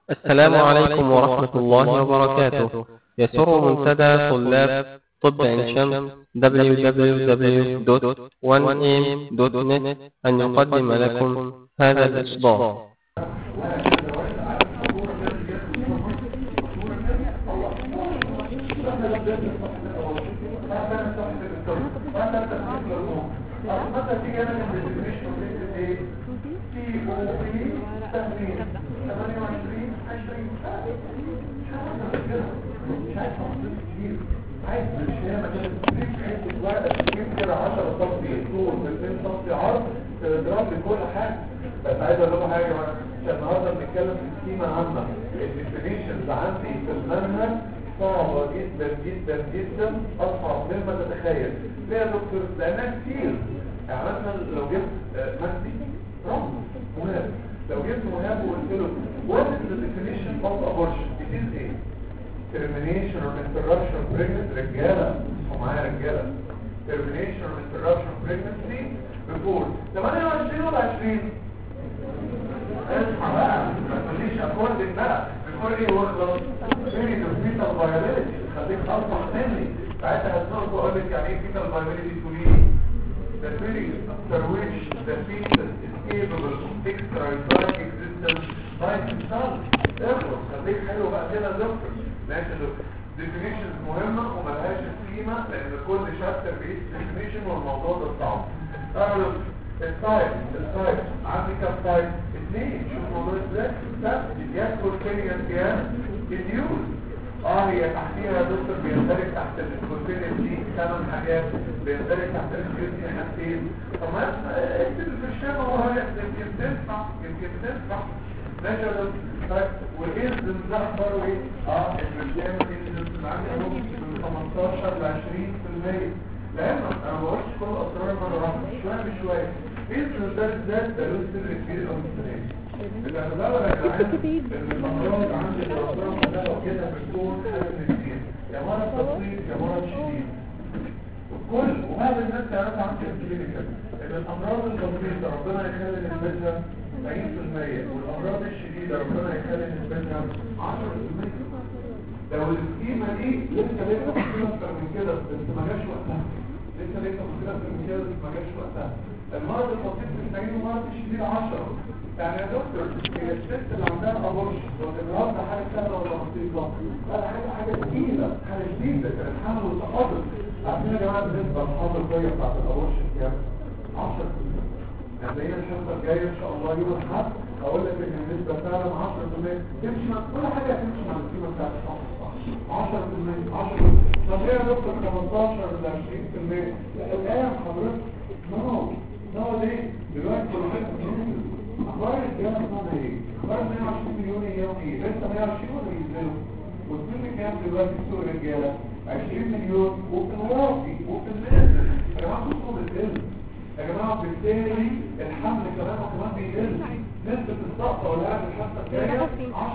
السلام عليكم ورحمة الله وبركاته يسر منتدى طلاب طب عين شمس www.1am.net أن يقدم لكم هذا الإصدار عايز برشامه كده حته ورقه تجيب كده 10 سم طول و2 سم عرض تضرب لي كل حاجه بس عايز اقول لكم حاجه بقى عشان النهارده بنتكلم في سكيمه عامه الديفينيشنز عندي في المنهج صعبه جدا جدا جدا اصعب مما تتخيل ليه يا دكتور؟ لانها كتير يعني مثلا لو جبت مجدي رمز مهاب لو جبت مهاب وقلت له what is the definition of abortion it is ايه termination or interruption of pregnancy رجالة ومعايا رجالة termination or interruption of pregnancy before 28 ولا 20 اسمع بقى ما تقوليش according بقى before ايه واخلص period of fetal viability خليك اصبح مني ساعتها هتنقص واقول لك يعني ايه fetal viability تقولي the period after which the fetus is capable of extracellular existence by himself اخلص خليك حلو بقى كده يا دكتور ماشي يا دكتور definitions مهمة وملهاش قيمة لأن كل شابتر بيه definition والموضوع ده صعب تعالوا التايب التايب عندي كام تايب؟ اثنين شوف الموضوع ازاي؟ لا يدخل كلمة كيان اليوز اه هي تحتيها يا دكتور بيندرج تحت الكونتينر دي ثمان حاجات بيندرج تحت الكونتينر دي حاجتين طب ما اكتب الفرشامة وهو يمكن تنفع يمكن تنفع ماشي يا دكتور طيب والإذن ده أخباره إيه؟ آه البرشام الإذن عندي أهو من 15 ل 20% لأن أنا ما بقولش كل الأسرار مرة واحدة شوية بشوية إذن ده بالذات ده له سر كبير أوي في السنة الأغلب يا جدعان إن الأمراض عندي الأسرار كلها وكده بتكون حاجة من الاثنين يا مرض بسيط يا مرض شديد كل وهذا الناس تعرفها عن الكلينيكال ان الامراض البسيطه ربنا يخلي نسبتها 90% والامراض الشديده ربنا يخلي نسبتها 10% لو السكيمه دي لسه لسه مشكله اكتر من كده بس ما جاش وقتها لسه لسه مشكله اكتر من كده بس ما جاش وقتها المرض البسيط 90 والمرض الشديد 10 يعني يا دكتور هي الست اللي عندها ابورشن والاجراء ده حاجه سهله ولا بسيطه؟ لا حاجه حاجه تقيله حاجه شديده كانت حمل وتقاضي عارفين يا جماعه بالنسبه للحمل الطبيه بتاعت الابورشن كام؟ 10% هتلاقينا الحصه الجايه ان شاء الله يوم الاحد اقول لك ان النسبه فعلا 10% تمشي مع كل حاجه تمشي مع القيمه بتاعت الحمل 10% 10% طب ايه يا دكتور 15 ل 20% الان حضرتك نو نو ليه؟ دلوقتي الواحد بينزل اخبار الرجاله اسمها ايه؟ اخبار 120 مليون ايام ايه؟ لسه 120 ولا ينزلوا؟ والسن كام دلوقتي في سوق الرجاله؟ 20 مليون وفي الواطي وفي النازل يا جماعه صوتهم بتقل يا جماعه بالتالي الحمل كمان كمان بيقل نسبة السقطة والقعد الحصة الجاية 10%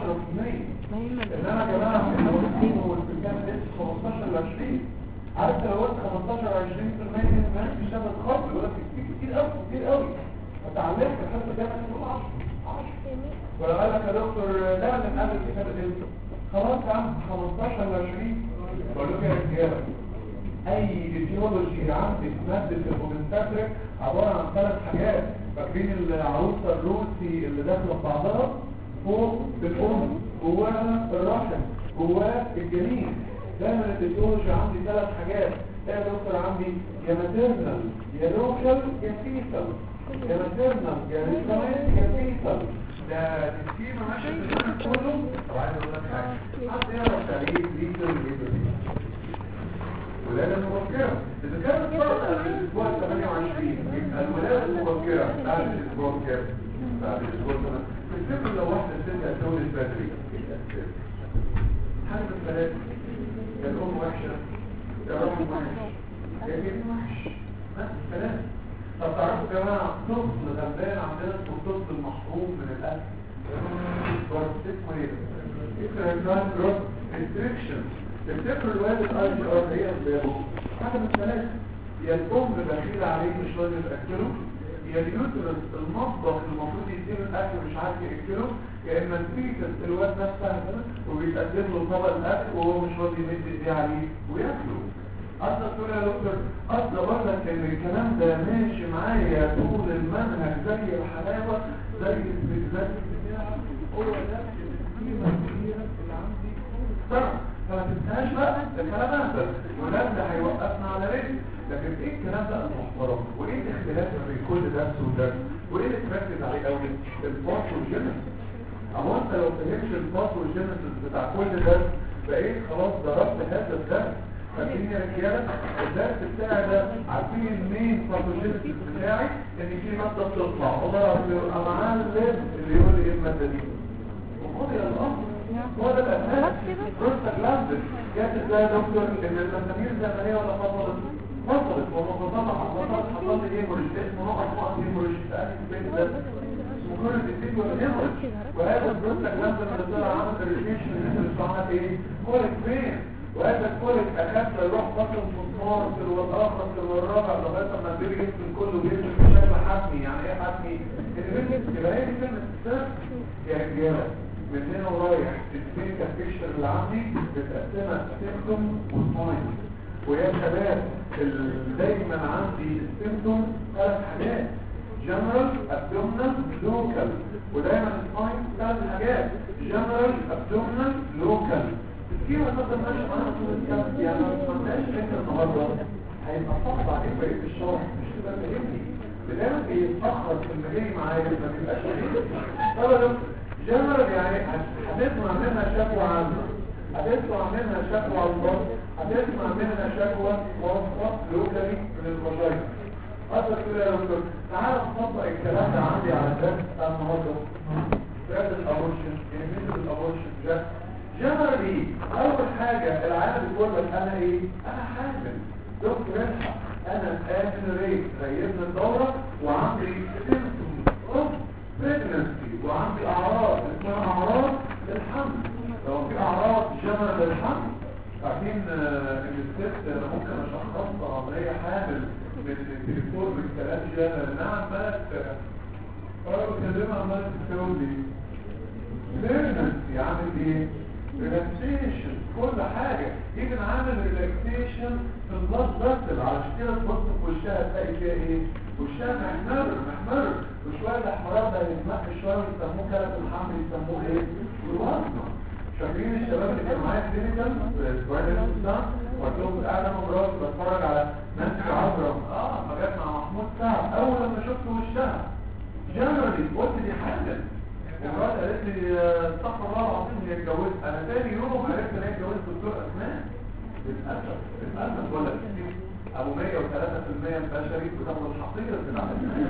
انما يا جماعه في الوقتين والسكان لسه 15 ل 20 عارف لو قلت 15 ل 20% من الناس مش هتتخطى يقول لك كتير قوي كتير قوي فتعلمت الحصة الجاية تقول 10 10 ولا قال لك يا دكتور لا من قبل الكتاب الانسان خلاص يا عم 15 ل 20 بقول لكم يا رجاله اي فيزيولوجي عندك ماده الهومنتاتريك عباره عن ثلاث حاجات فاكرين العروسه الروسي اللي داخله في بعضها فوق الام جواها الرحم جواه الجنين دايما الفيزيولوجي عندي ثلاث حاجات يا دكتور عندي يا ماتيرنال يا لوكال يا فيتال يا ماتيرنال يا ريسلايت يا فيتال ده السكيمة ماشية في الزمن كله وعايز اقول لك حاجة حد يعرف تعريف ليتر ليتر الولادة المبكرة إذا كانت فرصة في الأسبوع 28 يبقى الولادة المبكرة بعد الأسبوع كام؟ بعد الأسبوع 8 تفتكر لو واحدة ست هتولد بدري حاجة من ثلاثة يا الأم وحشة يا الرحم وحش يا الابن وحش بس ثلاثة طب تعرفوا يا جماعة طفل غلبان عندنا اسمه طفل محروم من الأكل اسمه ايه؟ اسمه جروث ريستريكشن تفتكروا الوالد اي جي ار هي اسبابه حاجه من ثلاثه يا الام بخيله عليه مش راضي تاكله يا اليوترس المطبخ المفروض يديله الاكل مش عارف ياكله يا اما الفيتس الواد نفسها كده وبيتقدم له طبق الاكل وهو مش راضي يمد ايديه عليه وياكله اصلا تقول يا دكتور اصلا اقول لك ان الكلام ده ماشي معايا طول المنهج زي الحلاوه زي الزجاج بتاعه هو نفس القيمه الكبيره اللي عندي طبعا فما تنساش بقى ده كلام اهبل وده ده هيوقفنا على رجل لكن ايه الكلام ده المحترم وايه الاختلاف بين كل درس ودرس وايه اللي تركز عليه قوي الباثوجينيسيس اهو انت لو فهمت الباثوجينيسيس بتاع كل درس بقيت خلاص ضربت هذا الدرس فاكرين يا رجاله الدرس بتاعي ده عارفين المين باثوجينيسيس بتاعي ان في ماده بتطلع والله انا معلم اللي يقول لي ايه الماده دي وخد يا الامر هو ده الاساس بروستاجلاندين جات ازاي يا دكتور ان المسامير زمنيه ولا فصلت فصلت وما فصلت حصلت حصل لي هيموريج اسمه نقط نقط هيموريج تاني في البيت ده اسمه كل الديزيز ولا هيموريج وهذا البروستاجلاندين اللي طلع عامل الريشن اللي اسمه ايه كوليك فين وهذا الكوليك اخف يروح فصل مسمار تلو الاخر تلو الرابع لغايه ما البيبي يمكن كله بيمشي بشكل حتمي يعني ايه حتمي؟ ان يبقى هي دي كلمه السر يا رجاله من هنا ورايح الكلينيكال بيكتشر اللي عندي متقسمه سيمتوم وساين ويا شباب ال- دايما عندي السيمتوم ثلاث حاجات جنرال ابدومينال لوكال ودايما الساين ثلاث حاجات جنرال ابدومينال لوكال في مثلا ماشي معانا طول الكلام يعني ما سمعناش فكره النهارده هيبقى صعب عليك بقيه الشرح مش تبقى فاهمني دايما بيتاخر في المجال معايا ما بيبقاش فاهمني طب يا دكتور جنرال يعني هتسمع منها شكوى عامة هتسمع منها شكوى على البطن هتسمع منها شكوى واضحة لوكالي من الفجاينا أصلا كده يا دكتور تعالى نطبق الكلام ده عندي على الدرس بتاع النهارده درس الأبورشن انفيزل الأبورشن ده جنرال ايه؟ أول حاجة العالم بتقول لك أنا إيه؟ أنا حامل دكتور الحق أنا آمن ريت ريبنا الدورة وعندي سيمتوم بريجنسي وعندي اعراض اسمها اعراض الحمل لو في اعراض جنرال للحمل عارفين آه، ان الست انا ممكن اشخصها ان هي حامل من التليفون من كلام جنرال نعم مالك انا بكلمها عمالة تقول لي بريجنسي عامل ايه؟ ريلاكسيشن كل حاجة يمكن عامل ريلاكسيشن في البلاد فاسل عشان كده تبص في وشها تلاقي فيها ايه؟ وشها محمر محمر وشوية الاحمرار ده يتمق شوية ويسموه كلب الحمل يسموه ايه؟ الوزن شايفين الشباب اللي كانوا معايا كلينيكال اسبوعين الانسان وقلت لهم قاعد انا مراتي بتفرج على نانسي عجرم اه ما جت مع محمود سعد اول لما شفت وشها جنرالي قلت دي حامل ومراتي قالت لي آه، استغفر الله العظيم هي اتجوزت انا تاني يوم عرفت ان هي اتجوزت دكتور اسنان للاسف للاسف ولا كتير ابو 103% البشري بتاخد الحقيقه بتاعت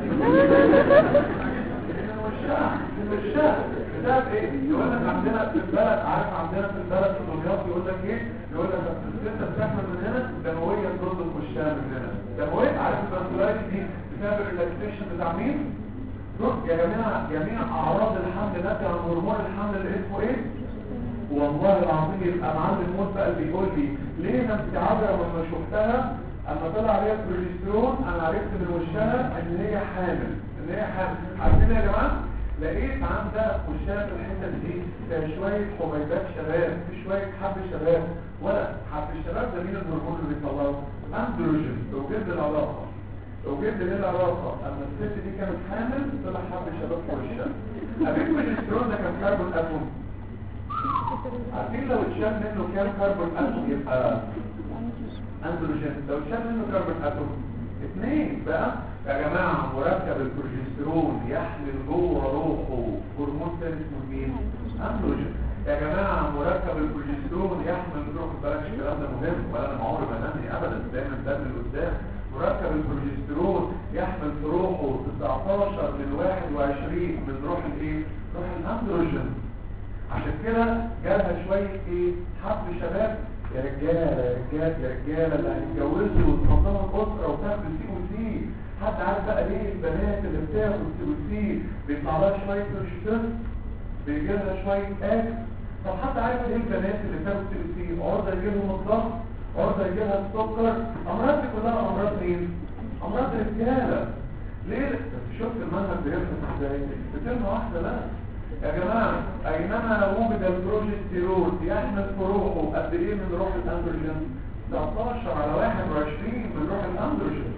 الوشاع الوشاع بسبب ايه يقول لك عندنا في البلد عارف عندنا في البلد في دمياط يقول لك ايه يقول لك بس الست بتحمل من هنا دمويه ترد الوشاع من هنا دمويه عارف البنسولايت دي بسبب الريلاكسيشن بتاع مين روح يا جماعه جميع اعراض الحمل ناتجه عن هرمون الحمل اللي اسمه ايه والله العظيم يبقى معلم موت بقى اللي بيقول لي ليه نفسي عبره لما شفتها اما طلع عليها بروجسترون انا عرفت من وشها ان هي حامل ان هي حامل عارفين يا جماعه لقيت عندها وشها في الحته دي فيها شويه حبيبات شباب في شويه حب شباب ولا حب الشباب ده مين الهرمون اللي بيطلعه اندروجين لو جبت العلاقه لو جبت ليه العلاقه اما الست دي كانت حامل طلع حب شباب في وشها قابلت البروجسترون ده كان كربون اتوم عارفين لو اتشال منه كام كربون اتوم يبقى اندروجين لو اتشال منه كربون اتوم اثنين بقى يا جماعه مركب البروجسترون يحمل جوه روحه هرمون ثاني اسمه مين اندروجين يا جماعه مركب البروجسترون يحمل روح بلاش الكلام ده مهم ولا انا عمري ما نمني ابدا دايما ده من قدام مركب البروجسترون يحمل في روحه 19 من 21 من روح الايه روح الاندروجين عشان كده جالها شوية ايه حب شباب يا رجالة يا رجالة يا رجالة اللي هيتجوزوا وتنظموا الأسرة وتاخدوا سي وسي حد عارف بقى ليه البنات اللي بتاخد سي وسي بيطلع لها شوية روشتات بيجي لها شوية اكل طب حد عارف ليه البنات اللي بتاخد سي وسي عرضة يجي لهم الضغط عرضة يجي لها السكر أمراض دي كلها أمراض مين؟ أمراض رجالة ليه شفت المنهج بيرسم ازاي بكلمه واحده بس يا جماعه اينما وجد البروجستيرون يحمل في روحه قد ايه من روح الاندروجين 19 على 21 من روح الاندروجين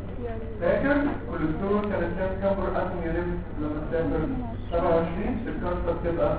فاكر كوليسترول كانت كام كام اتوم يلم لما تسافر 27 تتكسر تبقى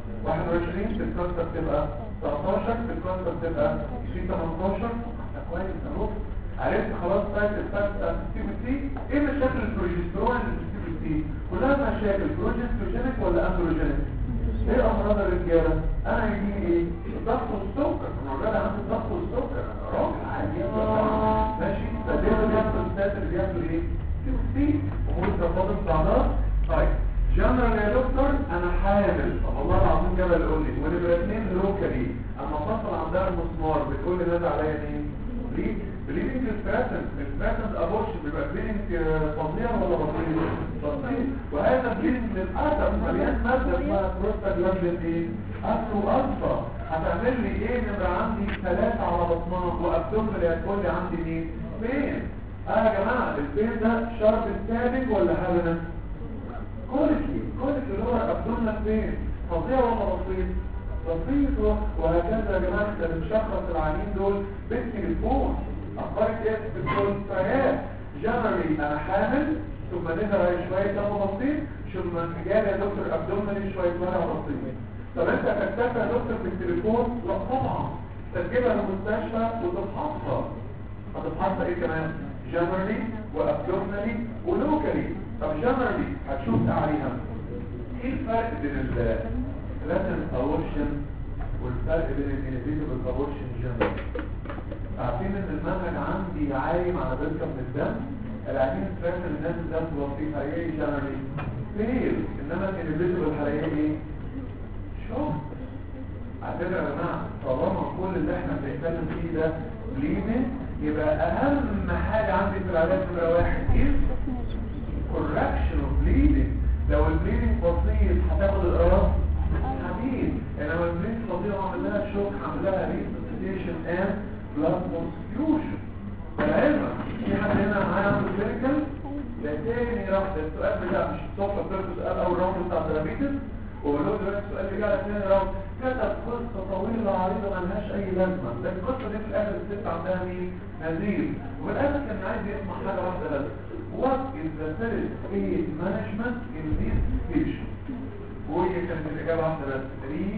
21 تتكسر تبقى 19 تتكسر تبقى في 18 كويس اهو عرفت خلاص سايت الفات بتاع السي ايه مشاكل البروجسترون اللي في السي كلها مشاكل بروجستروجينيك ولا اندروجينيك ايه امراض الرجاله انا يجيني ايه الضغط والسكر انا الراجل عنده الضغط والسكر انا راجل عادي ماشي فده اللي بيحصل السات اللي بيعمل ايه سي امور تفاضل بعضها طيب جنرال يا دكتور انا حامل طب والله العظيم جبل يقول لي ونبقى اثنين لوكالي اما فصل عندها المسمار بتقول لي نازل عليا مين ليه بليدنج الفاتن الفاتن ابورشن بيبقى بليدنج فظيع ولا بطيء بطيء وهذا بليدنج للاسف مليان ماده اسمها بروستاجلاندين ايه اصل واصفى هتعمل لي ايه نبقى عندي ثلاثة على بطنها وابدومنال هتقول لي عندي مين فين اه يا جماعه الفين ده شرط ثابت ولا هبنا كوليكي كوليكي اللي هو ابدومنال فين فظيع ولا بسيط بسيط وهكذا يا جماعه احنا بنشخص العيانين دول بنتي الفون اخبارك ايه بتقول فهات جنرالي انا حامل ثم نزل شويه دم بسيط ثم جالي يا دكتور ابدومنالي شويه ورق بسيط طب انت هتكتبها يا دكتور في التليفون لا طبعا تجيبها للمستشفى وتفحصها هتفحصها ايه كمان جنرالي وابدومنالي ولوكالي طب جنرالي هتشوف عليها ايه الفرق بين اللاتن اورشن والفرق بين الانهبيتبل اورشن جنرالي عارفين ان المنهج عندي عايم على بركه من الدم العينين فاكر الناس الدم بسيط هلاقيه جنرالي فيل انما الانهبيتبل هلاقيه ايه شوف على فكره يا جماعه طالما كل اللي احنا بنتكلم فيه ده ليميت يبقى اهم حاجه عندي في العلاج نمره واحد ايه correction of bleeding لو البليدنج بسيط هتاخد القرار حبيب انما البليدنج بسيط عمل لها شوك عمل لها ريسوسيتيشن اند بلاد ترانسفيوجن فالعلم في حد هنا معايا عنده كلينيكال ده تاني راح ده السؤال بتاع مش الصفحه بتاعت السؤال اول راوند بتاع الدرابيتس وقالوا دلوقتي السؤال اللي جه تاني راوند كتب قصه طويله عريضه ملهاش اي لازمه ده القصه دي في الاخر الست عندها مين نزيل وفي الاخر كان عايز يسمع حاجه واحده بس What is the first aid management in this patient? وهي كانت الإجابة واحدة بس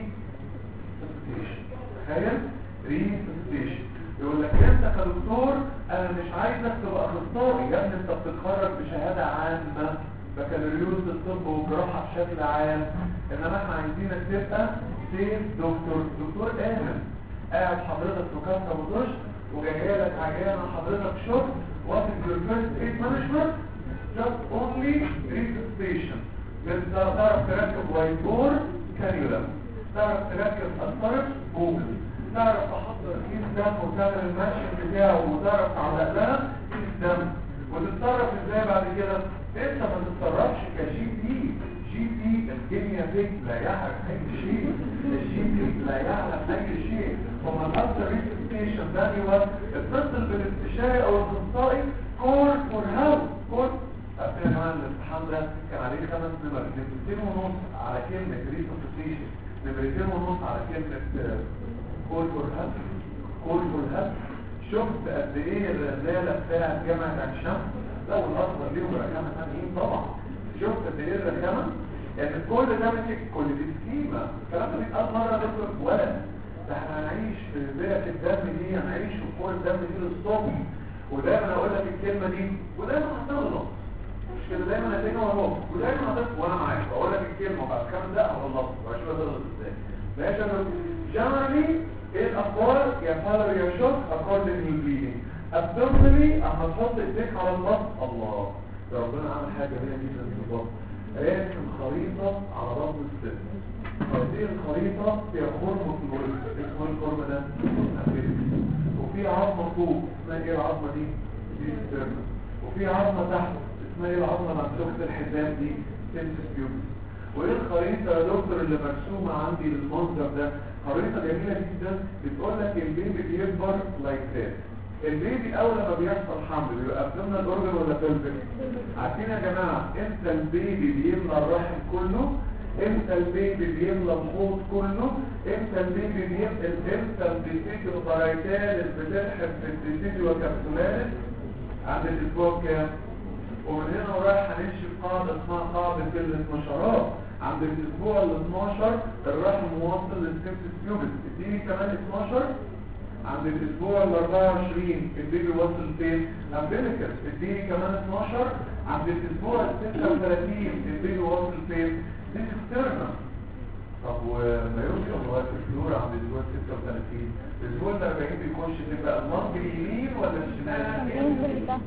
resuscitation تخيل resuscitation يقول لك انت كدكتور انا مش عايزك تبقى اخصائي يا ابني انت بتتخرج بشهادة عامة بكالوريوس الطب وجراحة بشكل عام انما احنا عايزينك تبقى سيف دكتور دكتور امن قاعد حضرتك في كاسة ودش وجايه لك عيانة حضرتك شغل what is your first aid management just only resuscitation بس تعرف تركب وايت بور كانيولا تعرف تركب الطرف جوجل تعرف تحضر كيس دم وتعمل الماتشن بتاعه وتعرف تعلق لها كيس دم وتتصرف ازاي بعد كده انت ما تتصرفش كجي بي جي بي الدنيا فيك لا يعرف اي شيء الجي بي لا يعلم اي شيء وما الاكثر ريسيستيشن ده هو اتصل بالاستشاري او الاخصائي كور فور هيلب كور عارفين يا جماعه الامتحان ده كان عليه خمس نمر نمرتين ونص على كلمه ريسيستيشن نمرتين ونص على كلمه كول فور هيلب كول فور هيلب شفت قد ايه الرساله بتاعت جامعه عين شمس لا والاصغر ليهم رقم ثانيين طبعا شفت قد ايه الرقم يعني كل ده ماسك كل دي سكيمه الكلام ده بيتقال مره دكتور ولد ده احنا هنعيش في بيئه الدم دي هنعيش في كور الدم دي للصبح ودايما اقول لك الكلمه دي ودايما هتغلط مش كده دايما هتيجي وراك ودايما هتغلط وانا معاك بقول لك الكلمه وبعد كام ده هغلط واشوف هتغلط ازاي ماشي يا جنرالي ايه الاخبار يا فالر يا شوك according to bleeding abdominally اما تحط ايديك على البطن الله ده ربنا عمل حاجه جميله جدا في البطن راسم خريطه على بطن الست هذه الخريطه فيها خرم في الوريد اسمه الخرم ده وفي عظمه فوق اسمها ايه العظمه دي دي ستيرنس وفي عظمه تحت اسمها ايه العظمه ممسوكه الحزام دي سيمسس بيوبس وايه الخريطه يا دكتور اللي مرسومه عندي للمنظر ده خريطه جميله جدا بتقول لك البيبي بيكبر لايك ذات البيبي اول لما بيحصل حمل بيبقى ابدومينال اورجن ولا بلفيك عارفين يا جماعه امتى البيبي بيملى الرحم كله امتى البيبي بيملى الحوض كله امتى البيبي بيملى امتى الديسيديو بارايتالس بتلحق في الديسيديو كابسولاريس عند الاسبوع كام ومن هنا ورايح هنمشي في قاعده اسمها قاعده الاشارات عند الاسبوع ال 12 الرحم واصل للسكس تيوبس اديني كمان 12 عند الاسبوع ال 24 البيبي واصل فين امبليكس اديني كمان 12 عند الاسبوع ال 36 البيبي واصل فين دي ستيرنا طب وما يوصل لغايه الفلور عند الاسبوع 36 الاسبوع ال 40 بيخش تبقى المنطق اليمين ولا الشمال ينزل ده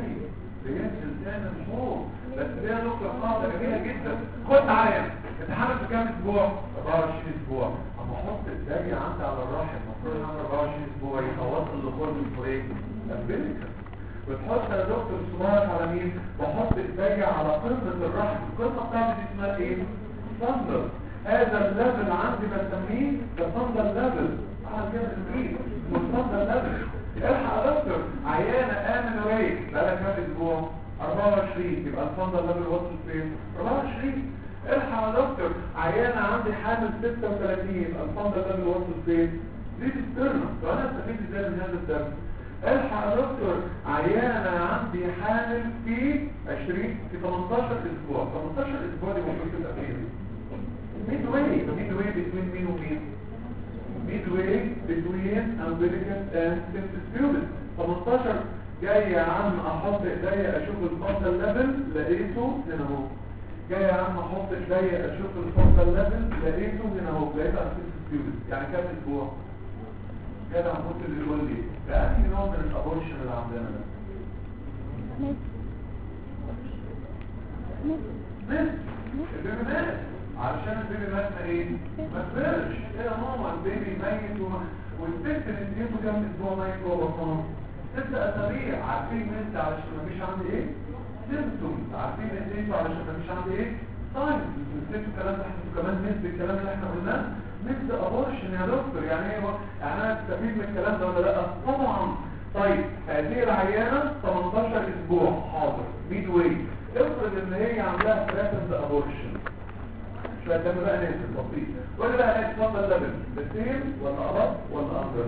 بينزل تاني فوق بس دي نقطة قاعدة جميلة جدا خد معايا امتحانك في كام اسبوع 24 اسبوع اما احط الداية عندي على الراحل المفروض ان انا 24 اسبوع يتواصل لخرج الفريق امبليكا بتحط يا دكتور صباعك على مين بحط الداية على قمة الرحم القمة بتاعتي دي اسمها ايه صندر هذا الليفل عندي بسميه ده صندر ليفل اعمل كده بالانجليزي صندر ليفل الحق يا دكتور عيانة امن ويك بقى كام اسبوع 24 يبقى الفندر ليفل وصل فين 24 الحق يا دكتور عيانة عندي حامل 36 يبقى الفندر ليفل وصل فين دي ستيرنا لو انا استفيد ازاي من هذا الدم الحق يا دكتور عيانة عندي حامل في 20 في 18 اسبوع 18 اسبوع دي المفروض تبقى فين ميد واي ميد واي بين مين ومين midway between umbilicus and symphysis pubis 18 جاي يا عم احط ايديا اشوف الفصل ليفل لقيته هنا اهو جاي يا عم احط ايديا اشوف الفصل ليفل لقيته هنا اهو لقيته على symphysis pubis يعني كام اسبوع كده هنحط اللي يقول لي ده انهي نوع من الابورشن اللي عندنا ده نص البيبي مات علشان البيبي مات ما ايه ما كبرش ايه يا ماما البيبي ميت وما والست اللي اديته كام اسبوع ميت جوه بطنها ست اسابيع عارفين انت علشان ما فيش عندي ايه سيمتومز عارفين اديته علشان ما فيش عندي ايه ساينز نسيتوا الكلام ده احنا كمان نسبة الكلام اللي احنا قلناه نسبة ابورشن يا دكتور يعني ايه هو- يعني انا استفيد من الكلام ده ولا لا طبعا طيب هذه العيانة 18 اسبوع حاضر ميد واي افرض ان هي عندها ثلاثة ابورشن شوية دم بقى نازل بسيط ولا بقى نازل اتفضل لبن بالسير ولا أبط ولا أندر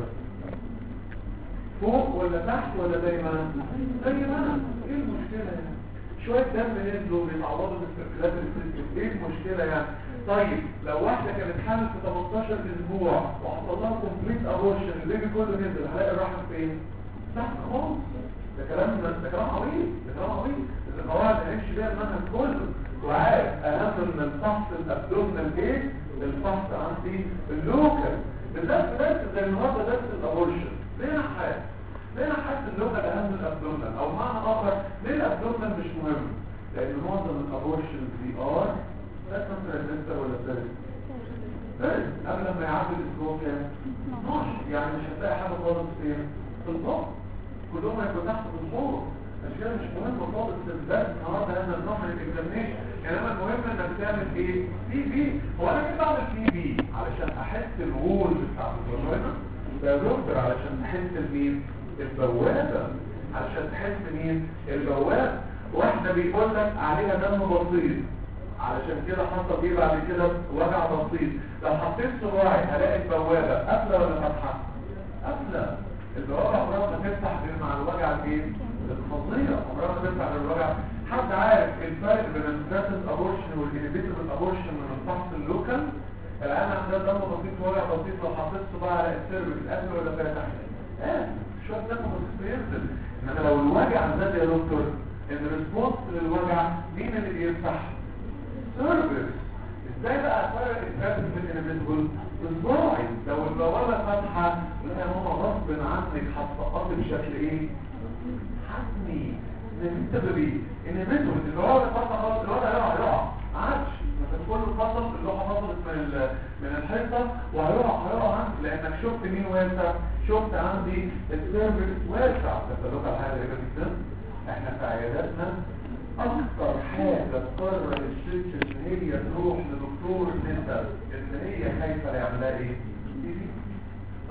فوق ولا تحت ولا دايما دايما ايه المشكلة يعني شوية دم نزلوا بيتعوضوا باستركلات السيستم ايه المشكلة يعني طيب لو واحدة كانت حامل في 18 اسبوع وحصل لها كومبليت ابورشن البيبي كله نزل هلاقي الرحم فين؟ تحت خالص ده كلام ده كلام عويض ده كلام عويض القواعد هنمشي بيها المنهج كله وعارف اهم من الفحص الابدومينال ايه الفحص عندي اللوكال بالذات بس زي النهارده درس الابورشن ليه انا حاسس ليه انا حاسس اللوكال اهم من الابدومينال او معنى اخر ليه الابدومينال مش مهم لان معظم الابورشن في ار ده كونترادكتور ولا ثالث ثالث قبل ما يعدي الاسبوع كام 12 يعني مش هتلاقي حاجه خالص فين في البطن كلهم هيبقوا تحت في الحوض الاشياء مش مهم خالص الدرس النهارده انا النهر الاكزامينشن انما المهم انك تعمل ايه سي في هو انا كده بعمل سي في علشان احس الغول بتاع الفاجينا ده دكتور علشان احس مين البوابه علشان تحس مين البوابه واحده بيقول لك عليها دم بسيط علشان كده حصل ايه بعد كده وجع بسيط لو حطيت صباعي هلاقي البوابه قافله ولا فاتحه قافله البوابه عمرها ما تفتح غير مع الوجع الايه الفظيع عمرها ما تفتح غير الوجع حد عارف الفرق بين الستاتس ابورشن والانهبيتبل ابورشن من الفحص اللوكال الان عندها دم بسيط ووجع بسيط لو حطيت صباعي على السيرفكس قافل ولا فاتح اه شويه دم بسيط بينزل انما لو الوجع زاد يا دكتور ان الريسبونس للوجع مين اللي بيفتح سيرفيس ازاي بقى افرق الفرق بين الانفيزبل بالصاعد لو البوابه فاتحه لا هو غصب عنك هتسقط بشكل ايه حتمي نمتبري انفيزبل البوابه فاتحه خلاص الوضع يقع يقع عادش مثلا كل فصل اللوحه فصلت من ال- من الحيطه وهيقع هيقع عندك لانك شفت مين واسع شفت عندي السيرفيس واسع تسالوك على حاجه غريبه جدا احنا في عياداتنا اكتر حاجة تقرر الست ان هي تروح لدكتور النساء ان هي خايفة يعملها ايه؟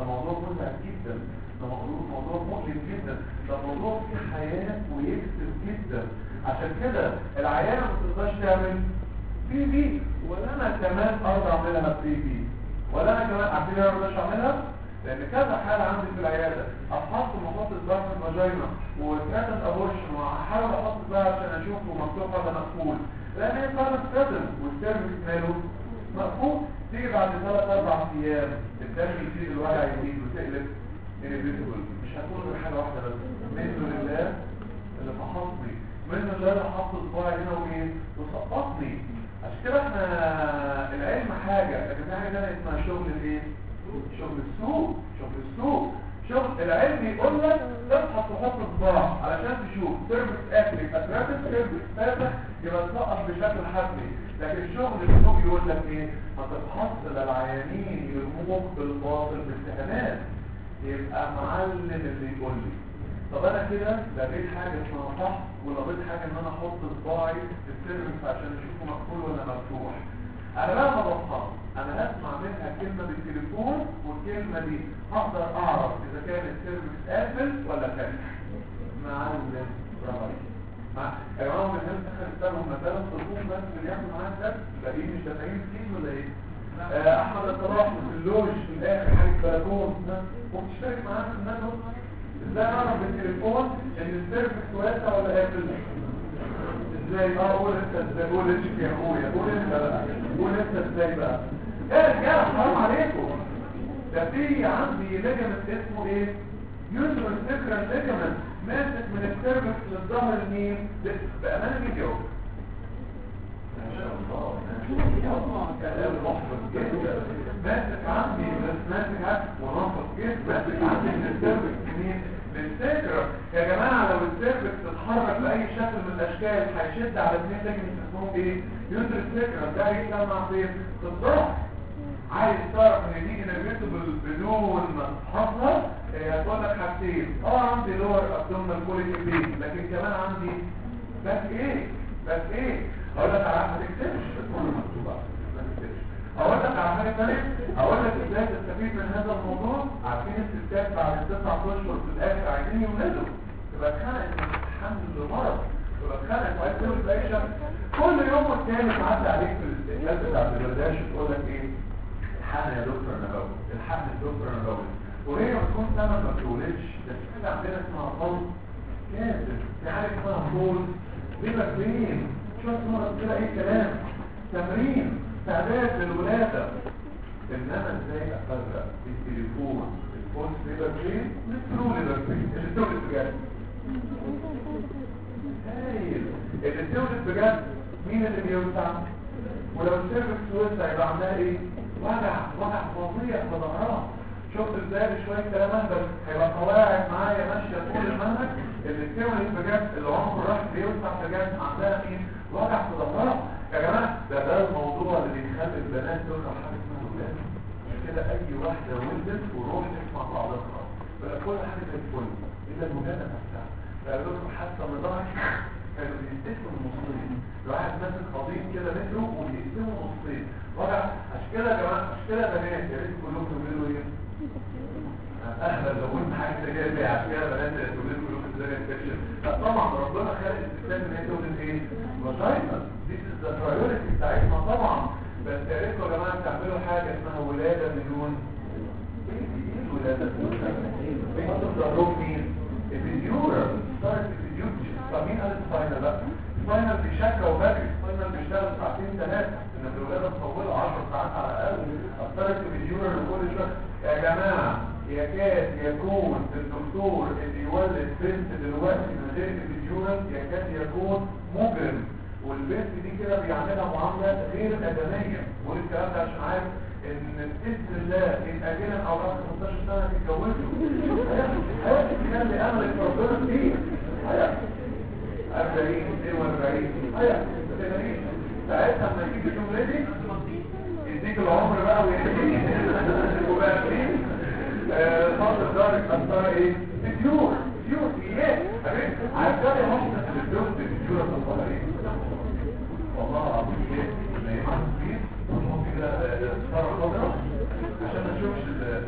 ده موضوع متعب جدا ده موضوع موضوع مؤلم جدا ده موضوع فيه حياة ويكسب جدا عشان كده العيانة ما تقدرش تعمل بي بي ولا انا كمان اقدر اعملها بي بي ولا انا كمان عارفين انا ما اقدرش اعملها لان كذا حالة عندي في العيادة افحص محطة ضغط الفاجينا وكانت ابورشن وهحاول احط بقى عشان اشوفه مفتوح ولا مقفول لان هي قررت كذا والسيرفيس ماله مقفول تيجي بعد ثلاث اربع ايام الدم يزيد الوجع يزيد وتقلب انفيزبل مش هتكون غير حاجه واحده بس منه لله اللي فحصني منه لله اللي حط صباعي هنا وايه وسقطني عشان كده احنا العلم حاجه لكن في حاجه ثانيه اسمها شغل الايه شغل السوق شغل السوق شغل العلم يقول لك تصحى تحط صباع علشان تشوف سيرفيس اكتف اترافيك سيرفيس فاتح يبقى تسقط بشكل حتمي لكن شغل السوق يقول لك ايه هتتحصل العيانين يرموك بالباطل بالاتهامات يبقى معلم اللي يقول لي طب انا كده لقيت حاجه اسمها صح ولقيت حاجه ان انا احط صباعي في السيرفيس عشان اشوفه مقفول ولا مفتوح انا بقى ما بفهم انا هسمع منها كلمه بالتليفون والكلمه دي هقدر اعرف اذا كان السيرفيس قافل ولا فاتح معلم برافو عليك مع يا جماعه من هنا اخر السنه مثلا الصفوف بس اللي ياخدوا معانا الدرس باقيين مش دافعين كتير ولا ايه؟ آه، احمد الصلاح في اللوج في الاخر حاجه بلكون وبتشترك معانا في الندوه ازاي اعرف بالتليفون ان السيرفيس واسع ولا قافل؟ ازاي اه قول انت ازاي قول انت يا اخويا قول انت بقى قول انت ازاي بقى يا رجاله حرام عليكم ده في عندي ليجمنت اسمه ايه؟ يوزر سيكرال ليجمنت ماسك من السيرفكس للظهر اليمين بأمانة فيديو ما شاء الله كلام محفظ جدا ماسك عندي ماسك عندي ونفض جدا ماسك عندي من السيرفكس يمين للسيكرال يا جماعة لو السيرفكس اتحرك بأي شكل من الأشكال هيشد على اثنين لكن اسمهم ايه؟ يوزر سيكرال ده هيسمع فين؟ في الظهر عايز تعرف ان دي انرفيتبل بدون ما تحصل هتقول لك حاجتين اه عندي لور ابدومينال كوليتي بين لكن كمان عندي باك ايه باك ايه اقول لك على ما تكتبش تكون مكتوبه ما تكتبش اقول لك على حاجه ثانيه اقول لك ازاي تستفيد من هذا الموضوع عارفين الستات بعد التسع اشهر في الاخر عايزين يولدوا تبقى اتخنقت من حمل لمرض تبقى اتخنقت وعايز تولد باي شكل كل يوم والتاني تعدي عليك في الاستقلال بتاع الولداش تقول لك ايه الحقن يا دكتور نبوي الحقن يا دكتور نبوي وهي بتكون سنة ما بتولدش ده في حاجة عندنا اسمها طول كاسر في حاجة اسمها طول بيبقى فين شوية مرض كده ايه كلام تمرين تعداد للولادة انما ازاي افرق التليفون الفولس ليبر فين والترو ليبر فين اللي تولد بجد هايل اللي تولد بجد مين اللي بيوسع ولو السيرفكس وسع يبقى عندها ايه وجع وجع فظيع في ظهرها شفت ازاي شويه كلام اهبل هيبقى قواعد معايا ماشيه طول المنهج اللي بتولد بجد اللي عمره راح بيوسع بجد عندها مين وجع في ظهرها يا جماعه ده ده الموضوع اللي بيخلي البنات تكره حاجه اسمها الولاد عشان كده اي واحده ولدت وروح تسمع بعضها بقى كل حاجه زي الفل الا الولاده نفسها بقى لكم حاسه ان ظهرك كانوا بيستسلموا النصين الواحد ماسك قضيب كده مترو وبيقسموا نصين وجع عشان كده يا جماعه عشان كده يا بنات يا ريت كلكم تعملوا ايه اهلا لو قلت حاجه زي كده عشان كده بنات تولد كلكم ازاي انفكشن طبعا ربنا خلق الستات ان هي تولد ايه فاجينا دي ذا برايورتي بتاعتنا طبعا بس يا ريتكم يا جماعه تعملوا حاجه اسمها ولاده بدون ايه الولاده بدون بيحطوا ظهرهم مين الفيديورا صارت الفيديور طب مين قال السباينال بقى السباينال بيشكى وباكي السباينال بيشتغل ساعتين ثلاثه ان الولاده مطوله 10 ساعات على الاقل اثرت الفيديورا كل شويه يا جماعه يكاد يكون الدكتور اللي يولد بنت دلوقتي من غير الفيديورا يكاد يكون مجرم والبنت دي كده بيعملها معامله غير ادميه والكلام ده عشان عارف ان باذن الله ان اجلا او بعد 15 سنه تتجوزوا هيحصل خلي املك في ربنا كتير هيحصل 40 42 هيحصل 80 ساعتها لما تيجي تولدي يديك العمر بقى ويديك وبقى فين فاضل دارك اثر ايه فيديور فيديور ايه حبيبي عارف ده يا مصر الفيديور الفيديور اثر ايه والله العظيم ايه ما يحصل فيه كده صار خضرا عشان ما نشوفش ورجليها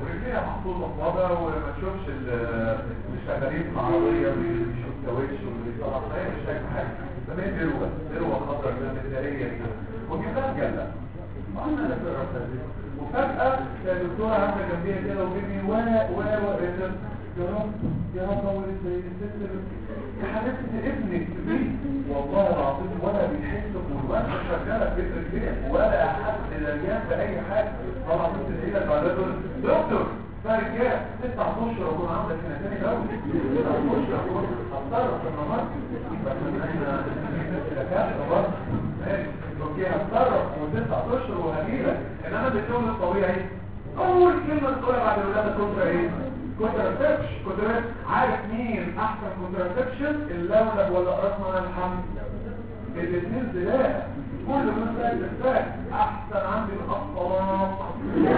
محطوط اصابع وما تشوفش ال- الشغالين في العربيه بيشوف كاوتش واللي بيطلع صحيح مش شايف حاجه ده مين ذروه ذروه خضراء كده مداريه كده وجبتها جنة وعملنا لك الرسالة دي وفجأة الدكتورة عاملة جنبيها كده وبيبي و و و ريتم يا رب يا رب اول الست يا حبيبتي ابنك دي والله العظيم ولا بيحس والوقت شغاله في رجليه ولا حد الايام باي حاجه طبعا كنت العيله بعد دول دكتور ده رجال تسع اشهر اكون عامله هنا تاني الاول تسع اشهر اكون هتصرف في النهار يبقى احنا دكاتره برضه ماشي اوكي هتصرف وتسع اشهر وهجيلك انما بالشغل الطبيعي اول كلمه تقولها بعد الولاده كنت ايه كونتراسبش كنت عارف مين احسن كونتراسبشن اللولب ولا رقم الحمل الاثنين زلاء كل من ساعد الفات احسن عندي من الطلاق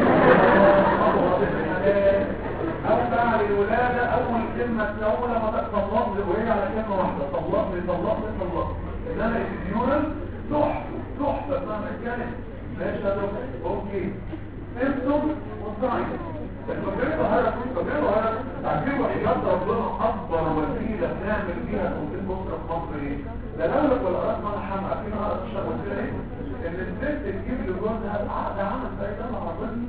او بعد الولاده اول كلمه اول ما تطلق لي وهي على كلمه واحده طلق لي طلق لي طلق انما الديورال تحفه تحفه مهما كانت ماشي يا دكتور اوكي سيمتوم وساين الفكرة هذا كل فكرة هذا تعبير وحيات ربنا أكبر وسيلة نعمل فيها توصيل مصر في مصر إيه؟ لا لولك ولا رأس ما نحمل عارفين هذا أشهر وسيلة إيه؟ إن الست تجيب لجوزها العقد عمل زي ده مع ربنا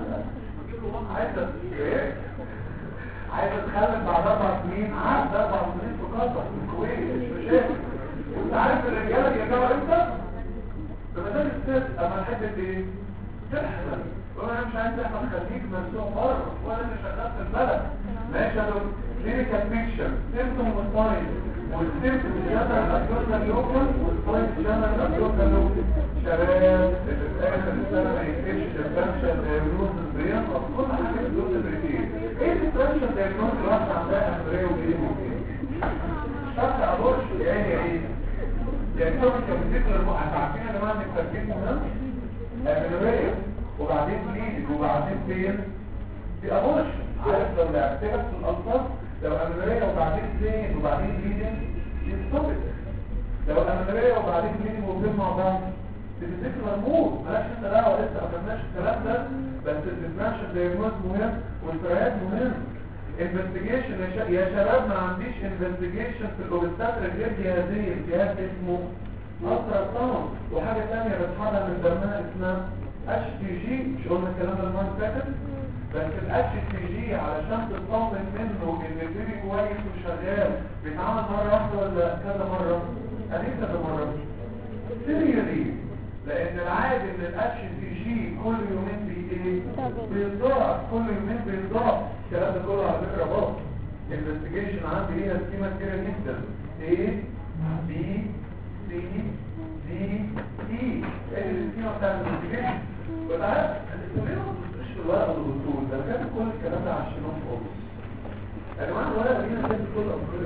عايزة إيه؟ عايزة تخلف بعد أربع سنين عقد أربع سنين في قطر في الكويت مش مشاكل وأنت عارف الرجالة يرجعوا إمتى؟ لما ده الست أما الحتة إيه؟ تحمل وانا مش عايز احمد خليك مرسوم بره ولا اللي شغال في البلد ماشي يا دكتور كلينيكال بيكشر سيمتوم وساين والسيمتوم جنرال اكيوتال لوكال والساين جنرال اكيوتال لوكال شباب اللي في اخر السنه ما يكتبش ديفرنشال دايجنوستس بينقص كل حاجه في الدوز الريتين ايه الديفرنشال دايجنوستس اللي واحده عندها امبريه وايه وايه شرط ابورش يعني ايه يعني كم كمبيوتر عارفين يا جماعه ان التركيز مهم امبريه وبعدين بليدك وبعدين فين في ابورشن عارف لو لعبتها في الالفاظ لو امريه وبعدين فين وبعدين بليدنج يستوبك لو امريه وبعدين بليدنج وفين مع بعض بتذكر الموت ملاش انت دعوه لسه ما خدناش الكلام ده بس الديفرنشال دايجنوز مهم والفرايات مهم انفستيجيشن يا, شا... يا شباب ما عنديش انفستيجيشن في الاوبستاتريك غير جهازين جهاز اسمه الترا ساوند وحاجه ثانيه بتحضر من دمها اسمها اتش تي جي مش قلنا الكلام ده المره اللي فاتت بس الاتش تي جي علشان تطمن منه ان البيبي كويس وشغال بيتعمل مره واحده ولا كذا مره ادي كذا مره سيريالي لان العادي ان الاتش تي جي كل يومين بي ايه بيتضاعف كل يومين بيتضاعف الكلام ده كله على فكره باظ الانفستيجيشن عندي ليها سكيمه كتيره جدا A B C D E ايه السكيمه بتاع الانفستيجيشن وتعالى الاستوديو مش في الورقه والدكتور ده كان كل الكلام ده على الشنو خالص يا جماعه الورقه دي كانت كل الافكار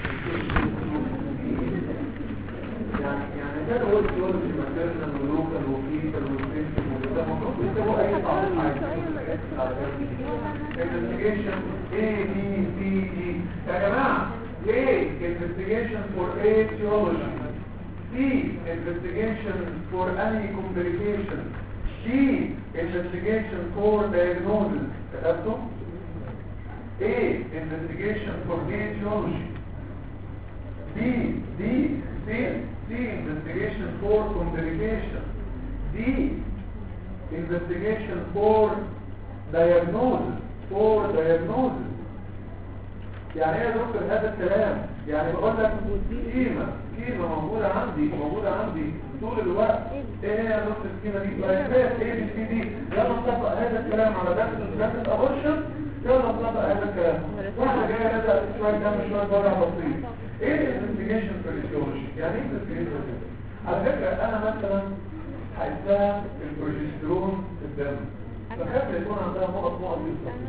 يعني يعني كان هو الدكتور في ماتيرنال ولوكال وفيتال وسبيشال وده المفروض يكتبوا اي تعليق على investigation A B C D يا جماعه A investigation for etiology C investigation for any complication D investigation for diagnosis كتبته A investigation for etiology B D C C investigation for complication D investigation for diagnosis for diagnosis يعني ايه يا دكتور هذا الكلام يعني بقول لك قيمه قيمه موجوده عندي موجوده عندي طول الوقت ايه هي يا دكتور القيمه دي لايفات ايه بي دي يلا نطبق هذا الكلام على درس درس الابورشن يلا نطبق هذا الكلام واحده جايه نبدا شويه دم شويه بره بسيط ايه الانفستيجيشن في الفيزيولوجي يعني ايه انفستيجيشن على فكره انا مثلا حسها البروجسترون في الدم فخاف يكون عندها نقط نقط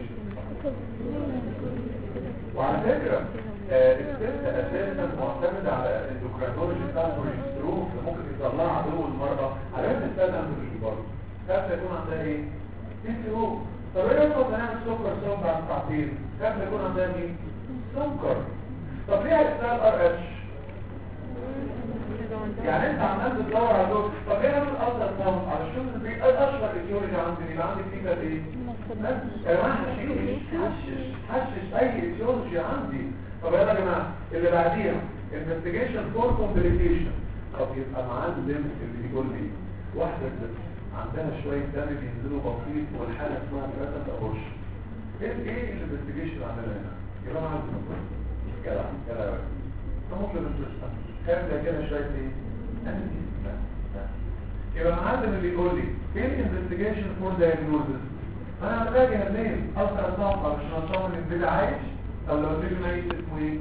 وعلى فكرة آه الست اساسا معتمدة على الاندوكرينولوجي بتاع البروجسترون اللي ممكن يطلع عدو المرأة على ان السادة اندروجين برضه خاف يكون عندها ايه؟ بي سي او طب ايه يطلب نعمل سكر صوم بعد ساعتين خاف يكون عندها مين؟ سكر طب ليه هتسال ار اتش؟ يعني انت عمال بتدور على دول طب ايه نعمل افضل صوم علشان البيت اشهر ايديولوجي عندي يبقى عندي فيها ايه؟ يا جماعه حشش حشش اي ايديولوجي عندي طب يلا يا جماعه اللي بعديها investigation for complication طب يبقى معلم اللي بيقول لي واحده ست عندها شويه دم بينزلوا بسيط والحاله اسمها ثلاثه ابورش ايه ايه الانفستيجيشن اللي عملها هنا يبقى معلم جدع جدع ممكن نتوسط كام ده كده شويه ايه أنتي. يبقى المعلم اللي يقول لي ايه الانفستيجيشن فور دايجنوزس انا محتاج هنين اقدر اطبق عشان اطمن البيت عايش او لو البيت ميت اسمه ايه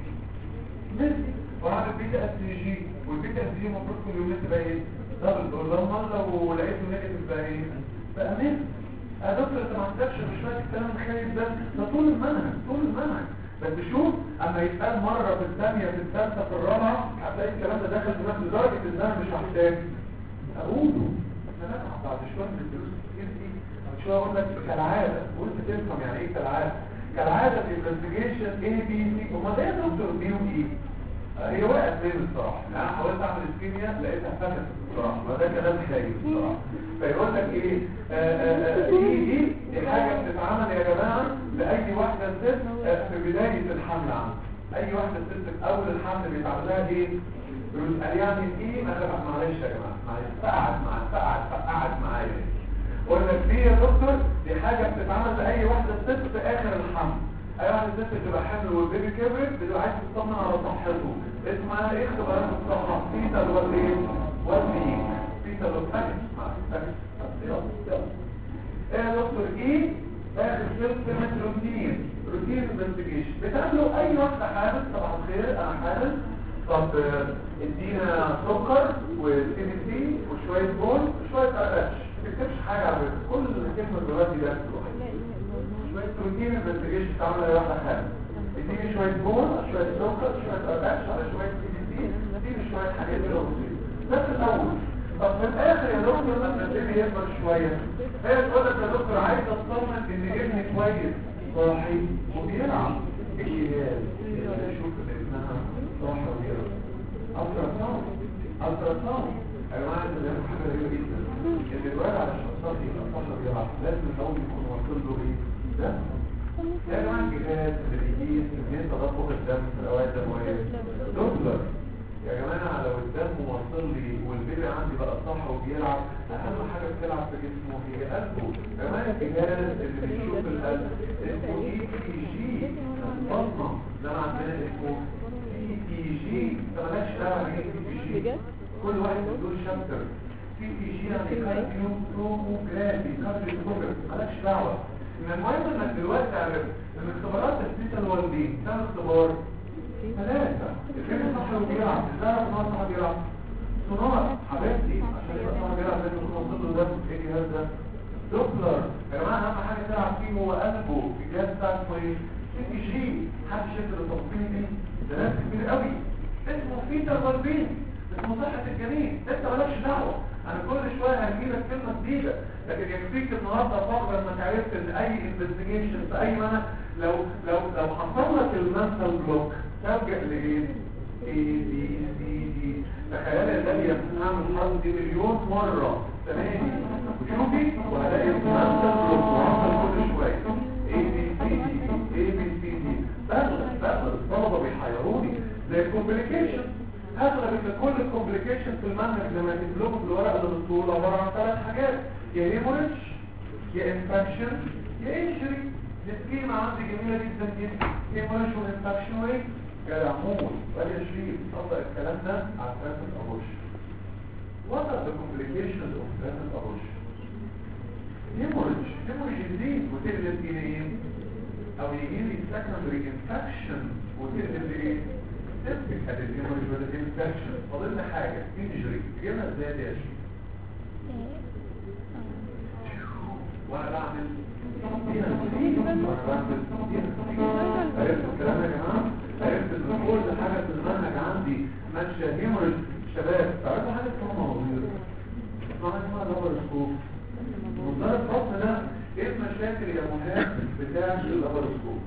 ميت وعامل بيتا اس جي والبيتا اس جي المفروض كل يوم تبقى ايه دبل تقول لهم لو لقيته نيجاتيف بقى ايه بقى ميت يا دكتور انت ما عندكش مش فاكر الكلام الخايف ده ده طول المنهج طول المنهج بس شوف اما يتقال مره في الثانيه في الثالثه في الرابعه هتلاقي الكلام ده داخل في نفس لدرجه ان انا مش محتاج اقوله انا بعد شويه من الدروس كتير دي بعد شويه اقول لك كالعاده وانت تفهم يعني ايه كالعاده كالعاده في انفستيجيشن اي بي سي امال ايه يا دكتور بي واي هي وقعت مني الصراحه انا حاولت اعمل اسكيميا لقيتها فكت الصراحه وده كلام خايف الصراحه فيقول لك ايه اي دي دي حاجه بتتعمل يا جماعه لاي واحده ست آه، في بدايه الحمل عندها اي واحده ست في اول الحمل بيتعمل لها ايه بيسأل يعني ايه ما تبقى معلش يا جماعه معلش فقعد معايا فقعد فقعد معايا قول لك دي يا دكتور دي حاجه بتتعمل لاي واحده ست في اخر الحمل اي واحده ست بتبقى حامل والبيبي كبر بتبقى عايز تطمن على صحته اسمها ايه اختبارات الصحه فيتا الوزين وزين فيتا الوزين يلا يلا ايه يا دكتور ايه اخر سيستم روتين روتين انفستيجيشن بتعملوا اي واحده حامل طبعا خير انا حامل طب آه، ادينا سكر وسي بي سي وشويه بول وشويه قرقش ما تكتبش حاجه على فكرة. كل كلمه دلوقتي ده شويه روتين انفستيجيشن تعمل اي واحده حامل اديني شويه بول شويه سكر شويه قرقش على شويه سي بي سي اديني شويه حاجات كده بسيطه ده في الاول طب في الاخر يا دكتور لما البيبي يكبر شويه هي تقول لك يا دكتور عايز اطمن ان ابني كويس صاحي وبيلعب الجهاز اشوف ان ابنها صاحي وبيلعب التراساوند التراساوند يا جماعه ده حاجه غريبه جدا ان الولد علشان صاحي يبقى صاحي وبيلعب لازم الاول يكون واصل له ايه ده يا جماعه الجهاز اللي بيجيب كميه تدفق الدم في الاوعيه الدمويه دوبلر يا جماعه لو الدم واصل لي والبيبي عندي بقى صح وبيلعب اهم حاجه بتلعب في جسمه هي قلبه يا جماعه الجهاز اللي بيشوف القلب اسمه اي تي جي البطنه ده عندنا اسمه اي تي جي انت مالكش دعوه بايه تي جي كل واحد له شابتر في تي جي يعني كارديو توموجرافي كارديو مالكش دعوه من المهم انك دلوقتي عرفت ان اختبارات تثبيت الوالدين كم اختبار ثلاثة الفيلم صح وبيلعب ازاي اعرف ان هو صح بيلعب سونار حبيبتي عشان يبقى صح بيلعب لازم يكون واصل له ده ايه الجهاز ده دوبلر يا جماعه اهم حاجه تلعب فيه هو قلبه الجهاز بتاع اسمه ايه سي جي حد شكل التطبيق دي ده ناس كبير قوي اسمه فيتا غربين اسمه صحه الجنين انت مالكش دعوه انا كل شويه هجيلك كلمه جديده لكن يكفيك النهارده فقط انك عرفت ان اي انفستيجيشن في اي منى لو لو لو حصل لك المنتال بلوك ترجع لايه؟ اي بي سي دي تخيل الدنيا بتعمل الحرب دي مليون مره تمام وشوفي وهلاقي المنتال بلوك وعمل كل شويه اي بي سي دي اي بي سي دي بغلط بغلط الطلبه بيحيروني زي الكومبليكيشن اغلب ان كل الكومبليكيشن في المنهج لما تكتبوا في الورقه اللي بالطول عباره عن ثلاث حاجات يا هيموريدج يا انفكشن يا انجري السكيمة عندي جميلة جدا جدا هيموريدج وانفكشن وايه جدع موت وادي شريف طبق الكلام ده على ثلاثة ابوش What are the complications of ثلاثة ابوش هيموريدج هيموريدج يزيد وتقلب الى ايه او يجي لي secondary infection وتقلب ايه تمسك هذه الهيموريج ولا الانفكشن فاضل لنا حاجه انجري تجيبها ازاي دي يا شيخ وانا بعمل وانا بعمل عرفت الكلام يا جماعه عرفت ان كل حاجه في المنهج عندي ماشيه هيموريج شباب تعرفوا حاجه اسمها موضوع اسمها اسمها لابر سكوب منظار الفصل ده ايه المشاكل يا مهاب بتاع اللابر سكوب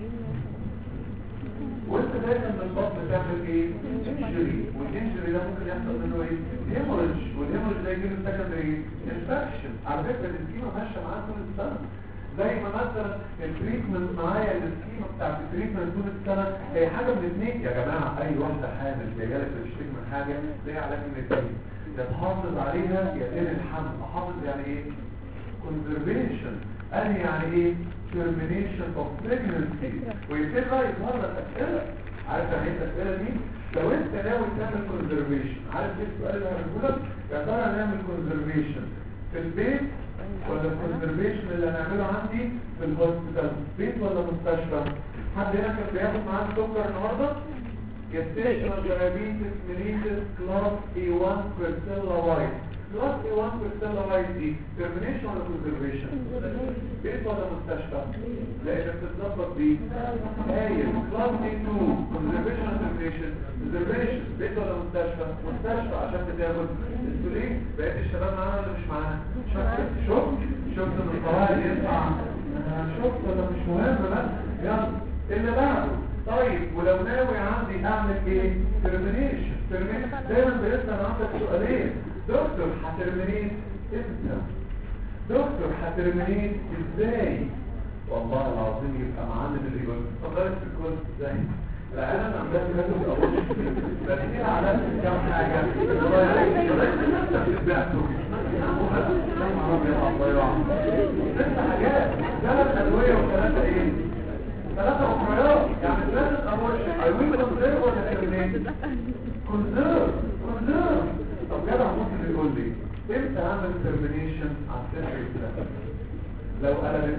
وانت دايما من البطن تعمل ايه انجري والانجري ده ممكن يحصل منه ايه هيموريج والهيموريج ده يجيب سكندري انفكشن على فكره السكيمه ماشيه معاك طول السنه زي ما مثلا التريتمنت معايا السكيما بتاعت التريتمنت طول السنه هي حاجه من الاثنين يا جماعه اي واحده حامل جايه لك بتشتكي من حاجه ليها علاج من الاثنين يا تحافظ عليها يا تقل الحمل احافظ يعني ايه conservation قال يعني ايه termination of pregnancy ويبتدي بقى يظهر لك اسئله عارف يعني ايه الاسئله دي لو انت ناوي تعمل conservation عارف ايه السؤال اللي هقوله لك يا ترى نعمل conservation في البيت ولا الكونسرفيشن اللي هنعمله عندي في الهوسبيتال بيت ولا مستشفى حد هنا كان بياخد معاه سكر النهارده gestational diabetes mellitus class A1 Persella white class A1 Persella white دي termination ولا conservation بيت ولا مستشفى لان بتتظبط دي هايل class A2 conservation ولا termination conservation بيت ولا مستشفى مستشفى عشان بتاخد انتوا ليه بقيت الشباب معانا ولا مش معانا شفت شفت شفت ان القواعد ينفع شفت ولا مش مهم بس يلا اللي بعده طيب ولو ناوي عندي اعمل ايه ترمينيشن ترمينيشن دايما بيسال عندك سؤالين دكتور هترمينيت امتى دكتور هترمينيت ازاي والله العظيم يبقى معانا اللي يقول اتفضلي في الكورس ازاي لا انا ما عنديش كده في اول بس دي على كام حاجه والله يا ريت تبعته ست حاجات ثلاث ادويه وثلاثه ايه ثلاثة أخريات يعني ثلاثة أبورشن أيوين كونزير ولا ترمينيت كونزير كونزير طب جدع ممكن يقول لي امتى اعمل ترمينيشن على السنة الثلاثة لو قلبت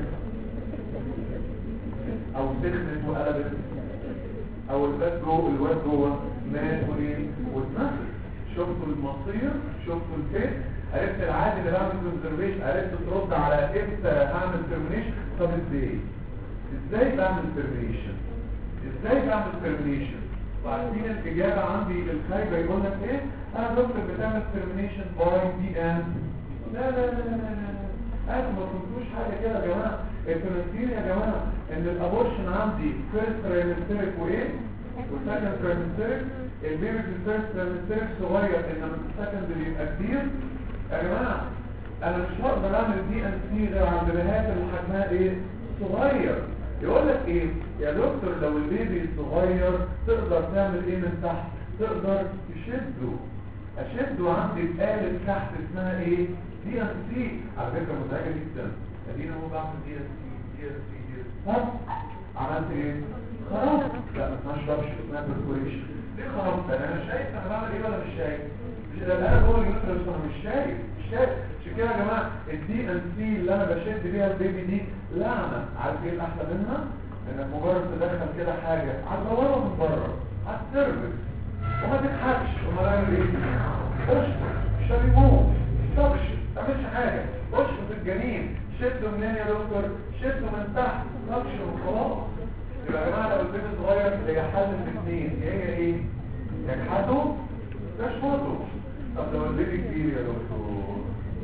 او سخنت وقلبت او الواد جوه الواد جوه مات وليه واتنفس شفتوا المصير شفتوا الفيت عرفت العادي اللي بعمل كونزرفيشن عرفت ترد على امتى اعمل ترمينيشن طب ازاي ازاي بعمل ترمينيشن ازاي بعمل ترمينيشن وعارفين الاجابه عندي الخايبه يقول لك ايه انا دكتور بتعمل ترمينيشن باي دي ان لا لا لا لا لا انتوا ما فهمتوش حاجه كده يا جماعه انتوا ناسيين يا جماعه ان الابورشن عندي فيرست ترايمستريك وايه والسكند ترايمستريك البيبي في الفيرست ترايمستريك صغير انما في السكند بيبقى كبير يا جماعه انا مش هقدر اعمل دي ان سي غير عند بنات اللي حجمها ايه صغير يقول لك ايه يا دكتور لو البيبي صغير تقدر تعمل ايه من تحت تقدر تشده اشده عندي بآلة تحت اسمها ايه دي ان سي على فكره مزعجه جدا ادينا هو بعمل دي ان سي دي ان سي دي ان سي عملت ايه خلاص لا ما اسمهاش ربش اسمها بركوريشن ليه خلاص انا شايف انا بعمل ايه ولا مش شايف مش ده انا جوه اليوترس انا مش شايف مش شايف عشان كده يا جماعه الدي ان سي اللي انا بشد بيها البيبي دي لعنه عارف ايه الاحلى منها انك مجرد تدخل كده حاجه هتدورها من بره هتسرفس وما تضحكش وما تعمل ايه اشفط شريموه تكش تعملش حاجه اشفط الجنين شده منين يا دكتور شده من تحت تكش وخلاص يبقى يا جماعه لو البيبي صغير هي حل من الاثنين يا هي ايه يجحده تشفطه طب لو البيبي كبير يا دكتور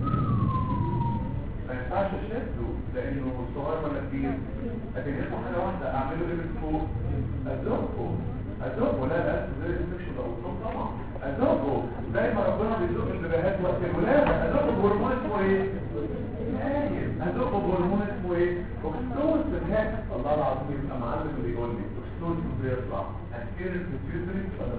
ما ينفعش اشده لانه صغير ولا كبير لكن اسمه حاجه واحده اعمله ليفل فوق ازقه ازقه لا لا زي الانفكشن ده قلتهم طبعا ازقه زي ما ربنا بيزق النباتات وقت الولاده ازقه بهرمون اسمه ايه؟ نايم ازقه بهرمون اسمه ايه؟ اوكسيتوسن هيك الله العظيم يبقى معلم اللي يقول لي اوكسيتوسن بيطلع انتير الفيوتري ولا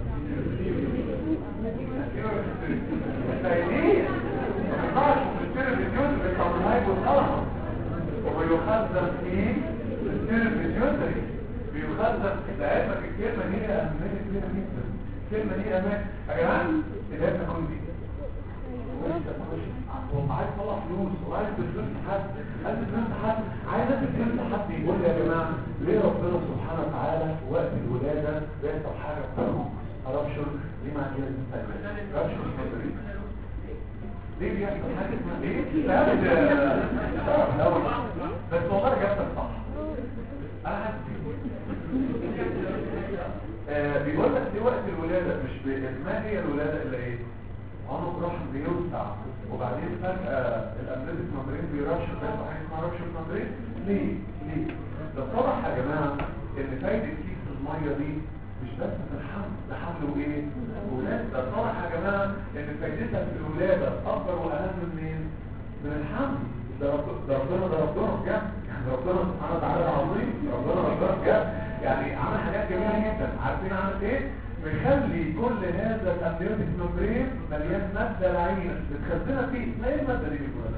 فاهمين؟ ما ينفعش انتير الفيوتري بيطلع من هاي والخلق وبيخزن في السير الفيزيوتري بيخزن لعلمك الكلمة دي أهمية كبيرة جدا الكلمة دي أهمية يا جماعة اللي هي تكون دي هو عايز يطلع فلوس وعايز تفلوس لحد عايز تفلوس لحد عايز تفلوس لحد يقول لي يا جماعة ليه ربنا سبحانه وتعالى في وقت الولادة بيحصل حاجة بتاعه رابشر ليه ما عندنا نستعمل رابشر صدري ليه بيحصل حاجة اسمها ليه؟ سبب بس والله جابتك صح انا حاسس آه بيقول لك دي وقت الولادة مش ب... ما هي الولادة الا ايه؟ عنق رحم بيوسع وبعدين فجأة الأمريك ممبرين بيرشف بيحصل حاجة اسمها رشف ممبرين ليه؟ ليه؟ ده طبعا يا جماعة ان فايدة كيس المية دي مش بس في الحمل ده حمل وايه؟ ولادة ده طبعا يا جماعة ان فايدتها في الولادة اكبر واهم من مين؟ من الحمل ده ربنا ده ربنا بجد يعني ربنا سبحانه وتعالى عظيم ربنا ربنا بجد يعني عمل حاجات جميله جدا عارفين عمل ايه مخلي كل هذا الامنيوتيك ممبرين مليان ماده لعينه بتخزنها فيه ما هي الماده دي بتقول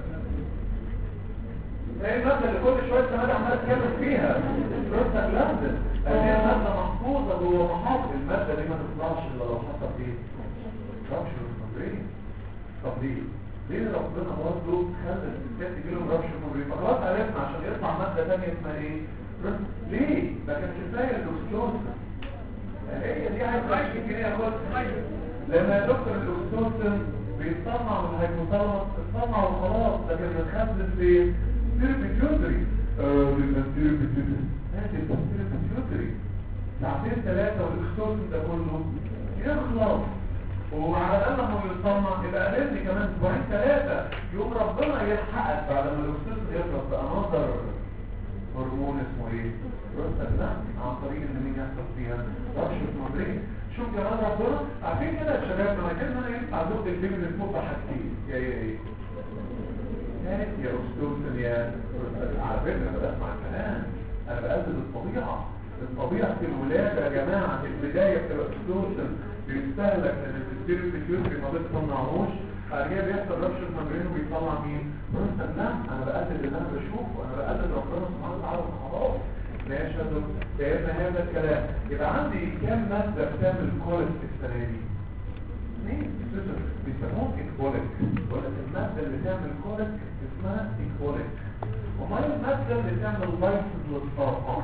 ايه المادة اللي كل شوية سنة عمالة تكلم فيها بروستا جلاندن هي مادة محفوظة جوه محاط المادة دي ما تطلعش الا لو حصل ايه؟ ربش الممبرين طب ليه؟ ليه ربنا برضه خلى الستات يجيلهم ربش الممبرين فخلاص عرفنا عشان يطلع مادة تانية اسمها ايه؟ ليه؟ ما كانش كفاية الاكسيتوسن هي دي عايز 20 جنيه ياخدها لما يا دكتور الاكسيتوسن بيتصنع من الهيبوثالاموس اتصنع وخلاص لكن بنخزن فين؟ ستيربيتيوتري ستيربيتيوتري هاتي ستيربيتيوتري ساعتين ثلاثة والاكسيتوسن ده كله يخلص وعلى الأقل لما يتصنع يبقى قابلني كمان اسبوعين ثلاثة يوم ربنا يلحقك بعد ما الاكسيتوسن يخلص بقى مصدر هرمون اسمه ايه؟ بروستاجلاند عن طريق ان مين يحصل فيها رشة مدرين شوف جمال ربنا عارفين كده يا شباب لما كان انا ينفع ضد الفيلم اللي اسمه حاجتين يا يا ايه؟ هات يا استاذ يا على فكره انا بسمع الكلام انا بقلد الطبيعه الطبيعه في الولاده يا جماعه في البدايه بتبقى استاذ بيستهلك ان الستيريو فيتيوتري ما بتصنعوش بعد كده بيحصل ربشة ممبرين وبيطلع مين؟ بروستاجلاند انا بقلد اللي انا بشوفه انا بقلد ربنا سبحانه وتعالى خلاص ماشي يا دكتور فهمنا هذا الكلام يبقى عندي كام مادة بتعمل كوليك السنة دي؟ اثنين بيسموهم ايكوليك ولكن المادة اللي تعمل كوليك اسمها ايكوليك وما هي المادة اللي تعمل لايسز للطاقة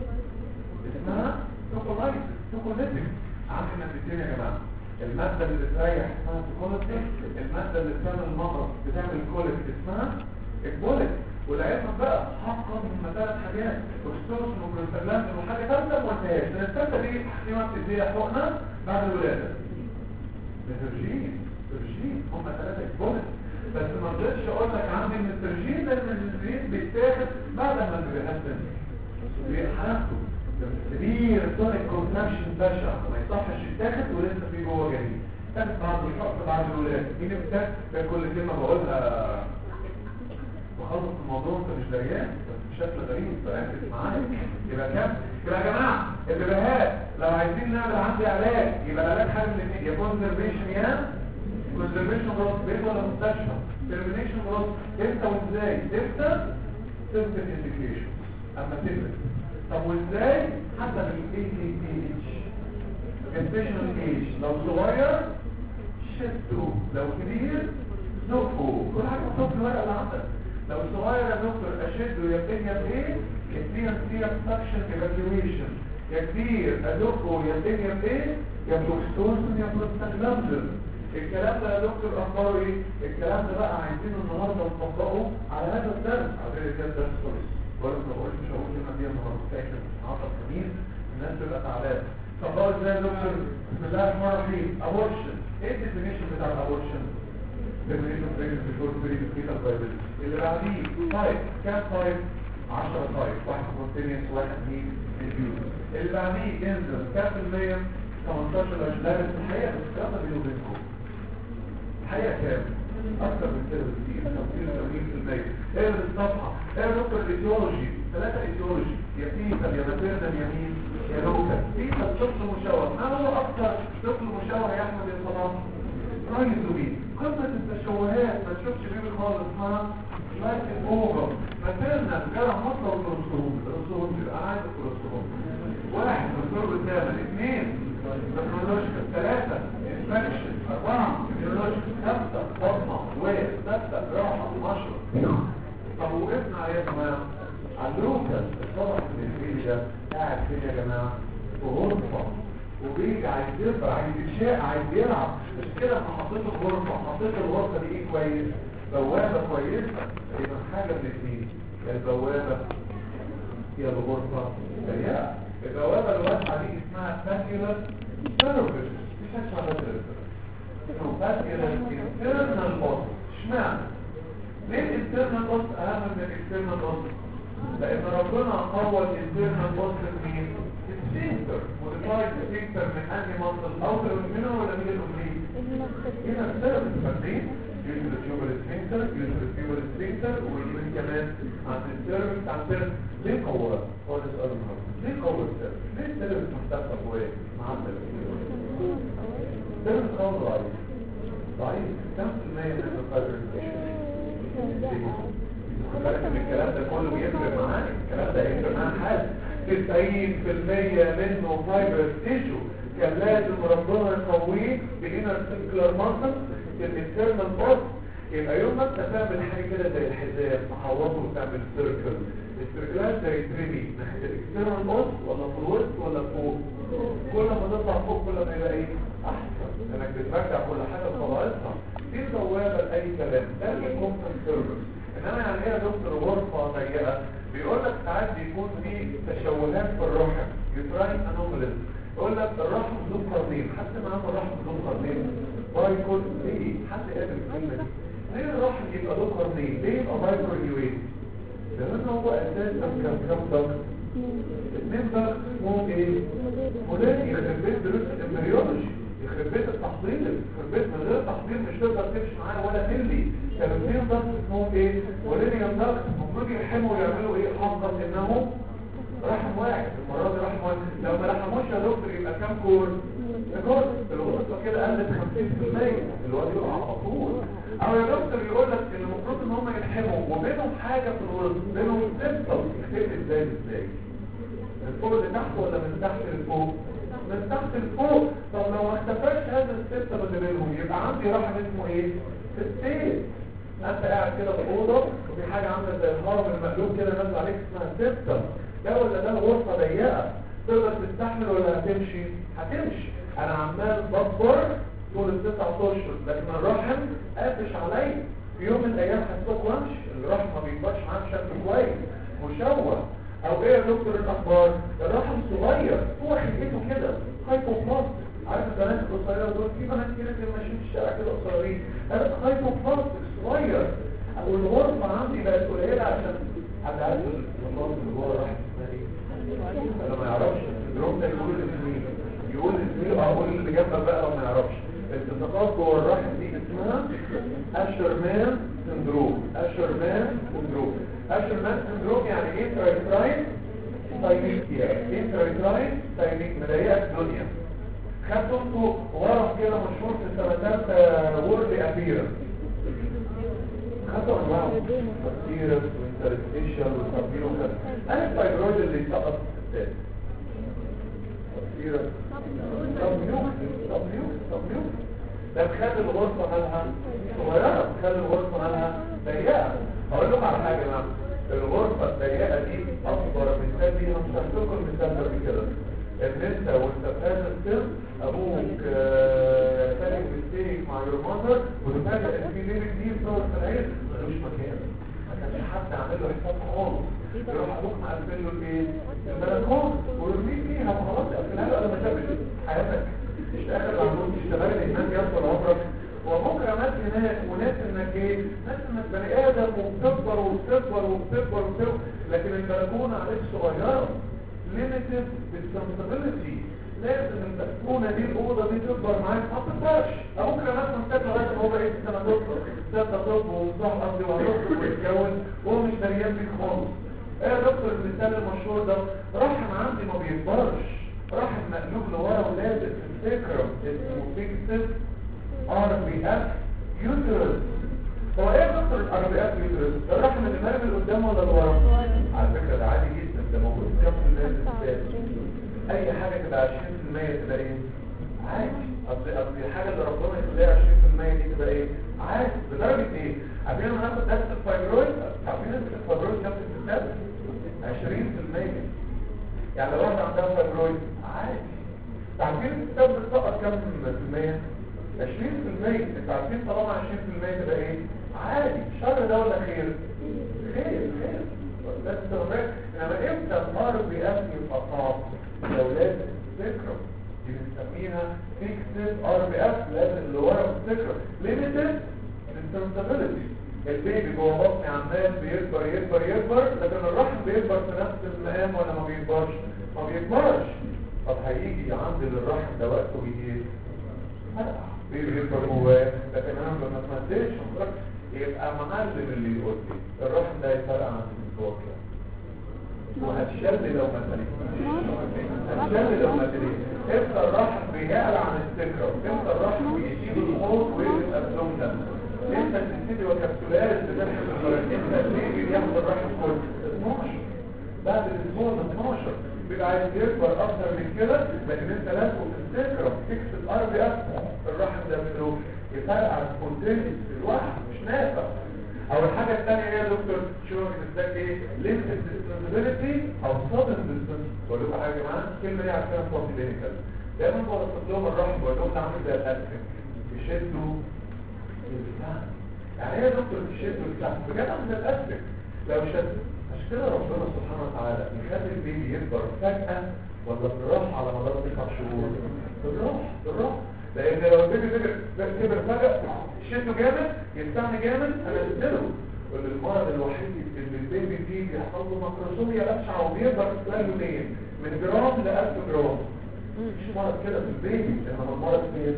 اسمها توكولايسز توكوليتك عندي مادتين يا جماعة المادة اللي بتريح اسمها توكوليتك المادة اللي بتعمل مغرب بتعمل كوليك اسمها ايكوليك والعلم بقى حقا من ثلاث حاجات اكسوس وبروستاجلاند وحاجه ثالثه ما قلتهاش لان الثالثه دي حكيمه بتديها حقنه بعد الولاده مترجين مترجين هم ثلاثه كبولت بس ما رضيتش اقول لك عندي المترجين لان المترجين بيتاخد بعد ما بيحسن بيحرقوا كبير تونيك كونتراكشن بشع ما يصحش يتاخد ولسه في جوه جديد تاخد بعد الحق بعد الولاده مين بتاخد كل كلمه بقولها وخلص الموضوع انت مش دريان بس بشكل غريب فركز معايا يبقى كام يبقى يا جماعه البيبيهات لو عايزين نعمل عندي علاج يبقى العلاج حاجه من الاثنين يا كونزرفيشن يا كونزرفيشن خلاص بيت ولا مستشفى ترمينيشن خلاص امتى وازاي امتى سيمبل انديكيشن اما تبدا طب وازاي حسب الاي تي اتش الفيشنال ايج لو صغير شدوا لو كبير زقوا كل حاجه بتحط الورقه اللي عندك لو صغير يا دكتور اشده يبتدي بايه يبتدي فيها سكشن ايفاكيويشن يا كبير ادقه يبتدي بايه يا بروكستوسن يا بروستاجلاندر الكلام ده يا دكتور اخباره ايه الكلام ده بقى عايزين النهارده نطبقه على هذا الدرس على فكره كده درس كويس ولا ما بقولش مش هقول كلمه دي النهارده فاكر 10 سنين الناس تبقى تعبانه طبقوا ازاي يا دكتور بسم الله الرحمن الرحيم ابورشن ايه الديفينيشن بتاع الابورشن definition of pregnancy before period of fetal viability اللي بعديه طيب كام طيب 10 طيب واحد spontaneous واحد مين induced اللي بعديه انزل كام في المية 18 ل 20 لا بس الحقيقة بس الكلام ده بينه وبينكم الحقيقة كام؟ أكثر من كده بكتير 50 80% ايه الصفحة؟ ايه دكتور الايديولوجي ثلاثة ايديولوجي يا فيتا يا باتيرنا يا مين؟ يا لوكا فيتا طفل مشوه ما هو أكثر طفل مشوه يا أحمد يا صلاح؟ رايز وبيه قصة التشوهات ما تشوفش بيه خالص ها لايك الاوفر مثلنا جرى مطلع الكوليسترول الكوليسترول انا عايز الكوليسترول واحد الكوليسترول الثامن اثنين بكتيريولوجيكال ثلاثة انفكشن أربعة بكتيريولوجيكال خمسة بطنة ويل ستة راحة عشرة طب وقفنا على ايه يا جماعة؟ على اللوكال الطبق من الفيل ده قاعد فين يا جماعة؟ في غرفة وبيجي عايز يفرع عايز يتشاء عايز يلعب مش كده انا حطيته في غرفه حطيت الغرفه دي ايه كويس بوابه كويسه يبقى حاجه من الاثنين يا البوابه يا الغرفه ضيقه البوابه الواسعه دي اسمها فاكيولار سيرفيس مش هتسمع ده اسمه فاكيولار انترنال بوست اشمعنى ليه الانترنال بوست اهم من الاكسترنال بوست لان ربنا قوى الانترنال بوست مين السينتر موديفايد السينتر من انهي مصدر الاوتر منه ولا من الاوبليك هنا السبب فاكرين يوتر تيوبر سفنكتر يوتر تيوبر سفنكتر ويجيب كمان عند السيرفكس عند ليه قوة؟ هو ده سؤال النهارده ليه قوة السيرفكس؟ ليه السيرفكس محتاج قوة معدل السيرفكس قوة ضعيف ضعيف كم في المية من الفايبر من الكلام ده كله بيفرق معاك الكلام ده هيفرق معاك حاجة 90% منه فايبر تيشو كان لازم ربنا يقويه بإنر سيركلر ماسل الانترنال بوست يبقى يوم ما انت تعمل حاجه كده زي الحزام تحوطه وتعمل سيركل السيركلات ده يترمي ناحيه الاكسترنال بوست ولا في الوسط ولا فوق كل ما تطلع فوق كل ما يبقى ايه احسن انك بترجع كل حاجه لطبيعتها دي بوابه لاي كلام ده الكومبتنت سيرفيس انما يعني ايه يا دكتور غرفه ضيقه بيقول لك ساعات بيكون في تشوهات في الرحم يوتراين انوماليز يقول لك الرحم ذو قرنين حتى معاه الرحم ذو قرنين بايكول ليه حد قادر الكلمه دي ليه الرحم يبقى ذو قرنين ليه يبقى بايكول يوين لان هو اساسا كان كام ضغط اثنين ضغط اسمهم ايه مولاني يخرب بيت دروس الامبريولوجي يخرب بيت التحضير يخرب بيت من غير تحضير مش تقدر تمشي معاه ولا ملي كانوا اثنين ضغط اسمهم ايه مولاني ضغط المفروض يلحموا ويعملوا ايه حظا انه رحم واحد المرة دي رحم واحد لو ما لحموش يا دكتور يبقى كام كور كور الغرفة كده قلت 50% الواد يقع على طول او يا دكتور يقول لك ان المفروض ان هم يلحموا وبينهم حاجة في الغرفة بينهم سيستم يختلف ازاي ازاي من فوق لتحت ولا من تحت لفوق من تحت لفوق طب لو ما اختفاش هذا السيستم اللي بينهم يبقى عندي رحم اسمه ايه سيستم انت قاعد كده في اوضه وفي حاجه عامله زي الهرم المقلوب كده نازل عليك اسمها سيستم ده ولا ده غرفه ضيقه تقدر تستحمل ولا هتمشي هتمشي انا عمال بكبر طول التسع اشهر لكن الرحم قافش عليا في يوم من الايام هتسوق وامشي الرحم ما بيكبرش معاه بشكل كويس مشوه او ايه يا دكتور الاخبار الرحم صغير هو خلقته كده هايبوبلاست عارف البنات القصيره دول في بنات كده كده ماشيين في الشارع كده قصيرين انا هايبوبلاست صغير والغرفه عندي بقت قليله عشان حد عارف الغرفه اللي جوه الرحم اسمها ايه انا ما يعرفش السندروم ده يقول اسمه يقول اسمه اقول اللي جنبك بقى لو ما يعرفش التصاقات جوه الرحم دي اسمها اشرمان سندروم اشرمان سندروم اشرمان سندروم يعني ايه ترايتراين ساينيكيا انترايتراين ساينيك مضايقه الدنيا خدتوا انتوا ورم كده مشهور في السنتات وورد ابيرنس خدوا انواع تفسيرس وانترستيشن وتفسير وكذا انا الفايبرويد اللي يسقط في الستات تفسيرس تبليوك تبليوك تبليوك ده بخلي الغرفة مالها صغيرة بخلي الغرفة مالها ضيقة هقول لكم على حاجة بقى الغرفة الضيقة دي أكبر مثال ليها مش هحكي المثال ده كده ان انت وانت في هذا السن ابوك سالك مستيك مع يور ماذر وتفاجئ ان في بيبي جديد صور في العين ملوش مكان ما كانش حد عامل له حساب خالص يروح ابوك مقفل له الايه البلكون ويرميه فيها فخلاص قفلها له قبل ما تعمل حياتك مش اخر العمود تشتغل هناك يصل عمرك وبكره ناس هناك وناس انك ايه ناس انك بني ادم وبتكبر وبتكبر وبتكبر وبتكبر لكن البلكونه عليك صغيره limited responsibility لازم البلكونه دي الاوضه دي تكبر معاك ما تقدرش ابوك ناس محتاج لغايه ما هو بقى ايه سنه دكتور سنه طب وصح قصدي وهيخرج ويتجوز وهو مش دريان بيك خالص ايه يا دكتور المثال المشهور ده رحم عندي ما بيكبرش رحم مقلوب لورا ولازق في السكرم اسمه فيكسد ار بي اف يوترس هو ايه يا دكتور الار بي اف يوترس الرحم اللي مرمي لقدام ولا لورا على فكره ده عادي جدا ده موجود في كف الناس اي حاجه تبقى 20% تبقى ايه عادي اصل اصل الحاجه اللي ربنا يخليها 20% دي تبقى ايه عادي لدرجه ايه عارفين لما ناخد درس الفايبرويد عارفين نسبه الفايبرويد كام في الستات 20% يعني لو واحده عندها فايبرويد عادي عارفين الستات بتسقط كام في المية 20% انت عارفين طالما 20% تبقى ايه عادي شر ده ولا خير خير خير بس تغير انما امتى الار بي اف يبقى صعب لو لازم ذكرى دي بنسميها فيكسد ار بي اف لازم اللي ورا الذكرى ليميتد انسنسبيلتي البيبي جوه بطني عمال بيكبر يكبر يكبر لكن الرحم بيكبر في نفس المقام ولا ما بيكبرش ما بيكبرش طب هيجي عند الرحم ده وقته ايه بيبي يكبر جواه لكن انا ما تمددش يبقى معلم اللي يقول لي الرحم ده يتفرق عن الفوكيا وهتشل لو ما تليش هتشل لو ما تليش امتى الرحم بيعلى عن السكرة امتى الرحم بيشيل الحوض ويقلب ابدومنال امتى السيدي وكبسولات بتحمل الخراجين تدريجي بياخد الرحم كله 12 بعد الاسبوع من 12 بيبقى عايز يكبر اكتر من كده لكن انت لازم تفتكر تكس الار بي اف الرحم ده بتروح يفرق عن سبونتينيس في الواحد مش نافع او الحاجة الثانية هي يا دكتور شو بالذات ايه ليمتد ديسبنسبيلتي او سادن ديسبنس بقول لكم حاجة يا جماعه الكلمة دي عارفينها في وقت كلينيكال دايما بوصف لهم الرحم بقول لهم ده عامل زي الاسفل يشدوا البتاع يعني ايه يا دكتور تشدوا البتاع بجد عامل زي الاسفل لو شد عشان كده ربنا سبحانه وتعالى يخلي البيبي يكبر فجأة ولا بالراحة على مدار تسع شهور بالراحة بالراحة لان لو البيبي كبر كبر فجأة شده جامد يستعني جامد انا اديله المرض الوحيد اللي البيبي فيه بيحصل له مكروسوميا ابشع وبيكبر في خلال يومين من جرام ل 1000 جرام مش مرض كده في البيبي انما المرض فين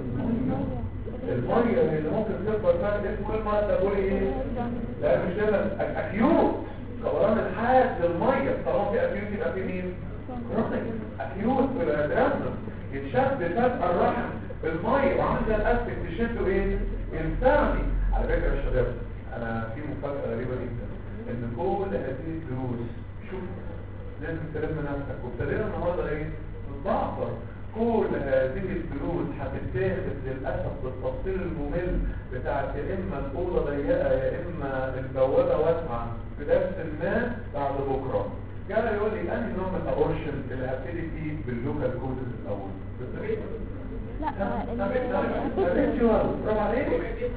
الميه اللي ممكن تكبر فيها اسمه ايه المرض ده بقول ايه لا مش ده اكيوت كوران الحاد للميه طالما في اكيوت يبقى في مين اكيوت في الادرام يتشد فجأة الرحم بالميه وعامل زي الاسفل تشده ايه ينفعني على فكره يا شباب انا في مفاجاه غريبه جدا ان كل هذه الدروس شوف لازم تلم نفسك وابتدينا النهارده ايه نتضعفر كل هذه الدروس هتتاخد للاسف بالتفصيل الممل بتاعت يا اما الاوضه ضيقه يا اما البوابه واسعه في درس ما بعد بكره كان يقول لي انهي نوع من الابورشن اللي هبتدي فيه باللوكال كودز الاول لا برافو عليك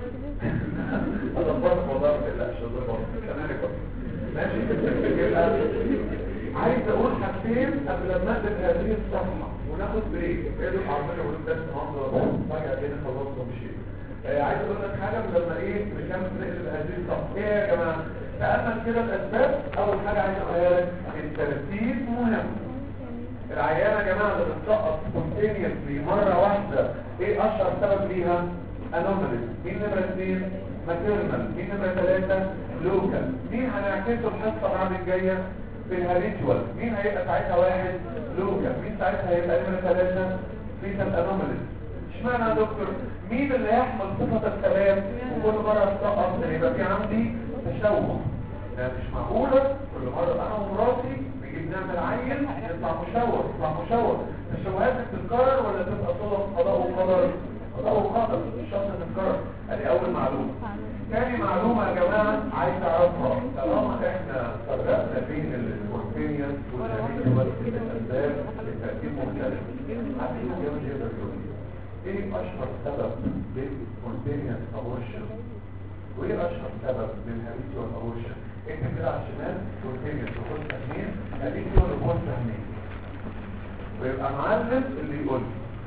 اظبطك والله ما تقلقش اظبطك تمام ماشي يبقى عايز اقول حاجتين قبل ما اقلب هذه الصفحه وناخد بريك ايه دول عارفين اقول درس النهارده فجاه كده خلصت ومشيت عايز اقول لك حاجه قبل ما ايه نكمل نقلب هذه الصفحه ايه يا جماعه تامل كده الاسباب اول حاجه عايز اقولها لك الترتيب مهم العيانة يا جماعة اللي بتسقط سبونتينيوسلي مرة واحدة ايه اشهر سبب ليها انوماليز مين نمرة اثنين ماتيرنال مين نمرة ثلاثة لوكال مين هنعكسه الحصة بعد الجاية في الهاريتوال مين هيبقى ساعتها واحد لوكال مين ساعتها هيبقى نمرة ثلاثة فيتال انوماليز اشمعنى يا دكتور مين اللي هيحمل صفة الثبات وكل مرة تسقط يبقى في عندي تشوه ده مش معقولة كل مرة انا ومراتي نعمل عين يطلع مشوه يطلع مشوه الشوهات بتتكرر ولا تبقى صدف قضاء وقدر قضاء وقدر مش شرط تتكرر ادي اول معلومه ثاني معلومه يا جماعه عايز اعرفها طالما احنا فرقنا بين الورفينيان والجميل والاسباب لترتيب مختلف عارفين جامد يقدر يقول ايه اشهر سبب للورفينيان ابورشن وايه اشهر سبب للهابيتوال ابورشن اكتب كده على الشمال والفيجن تخش تهمين اديك يقول لكم تهمين ويبقى معلم اللي يقول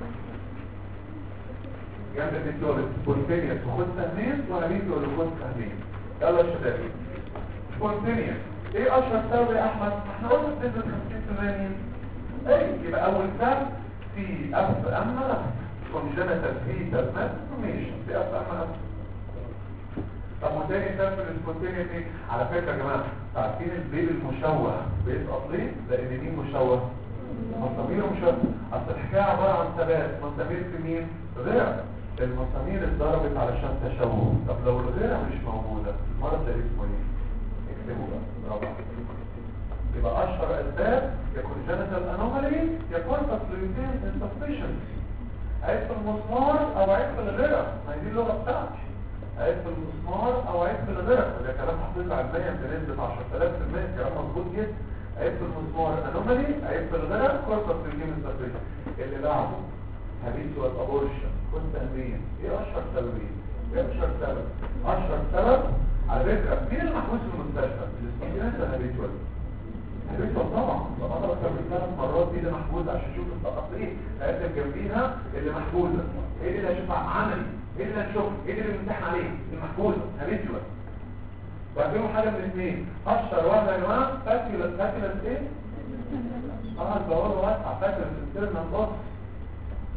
جنب الدكتور والفيجن تخش تهمين وهديك يقول لكم تهمين يلا يا شباب سبونتينيوس ايه اشهر سبب يا احمد احنا قلنا بنسبه 50% اي يبقى اول سبب في اف اما كونجنتال فيتال مالفورميشن في اف اما طب وتاني سبب السبونتينيتي على فكره يا جماعه عارفين البيبي المشوه بيسقط ليه؟ لان مين مشوه؟ مسامير مشوه اصل الحكايه عباره عن ثبات مسامير في مين؟ غير المسامير اتضربت علشان تشوه طب لو الغيره مش موجوده المرض ده اسمه ايه؟ اكتبوا بقى برافو يبقى اشهر اسباب يا كونجنتال انومالي يا كوربس لوتين انسفشنسي عيب في المسمار او عيب في الغيره ما هي دي اللغه بتاعتي عيب في المسمار او عيب في الغرق وده كلام حقيقي علميا بنسبة 10000% كلام مظبوط جدا عيب في المسمار انومالي عيب في الغرق كوربس ريجيم السفرية اللي بعده حديث والابورشن كنت امين ايه اشهر سببين ايه اشهر سبب اشهر سبب على فكرة مين اللي محبوس في المستشفى الاستاذ الهابيتوال الهابيتوال طبعا طبعا اكتر من ثلاث مرات دي اللي محبوسه عشان اشوف التقاطيع هقدم جنبيها اللي محبوسه ايه اللي هشوفها عملي ايه اللي هنشوف ايه اللي بنمتحن عليه المحفوظه هابيتوال وهتجيبوا حاجه من اثنين اشهر واحده يا جماعه فاكيولا فاكيولا ايه اه البوابه واسعه فاكيولا الانترنال بص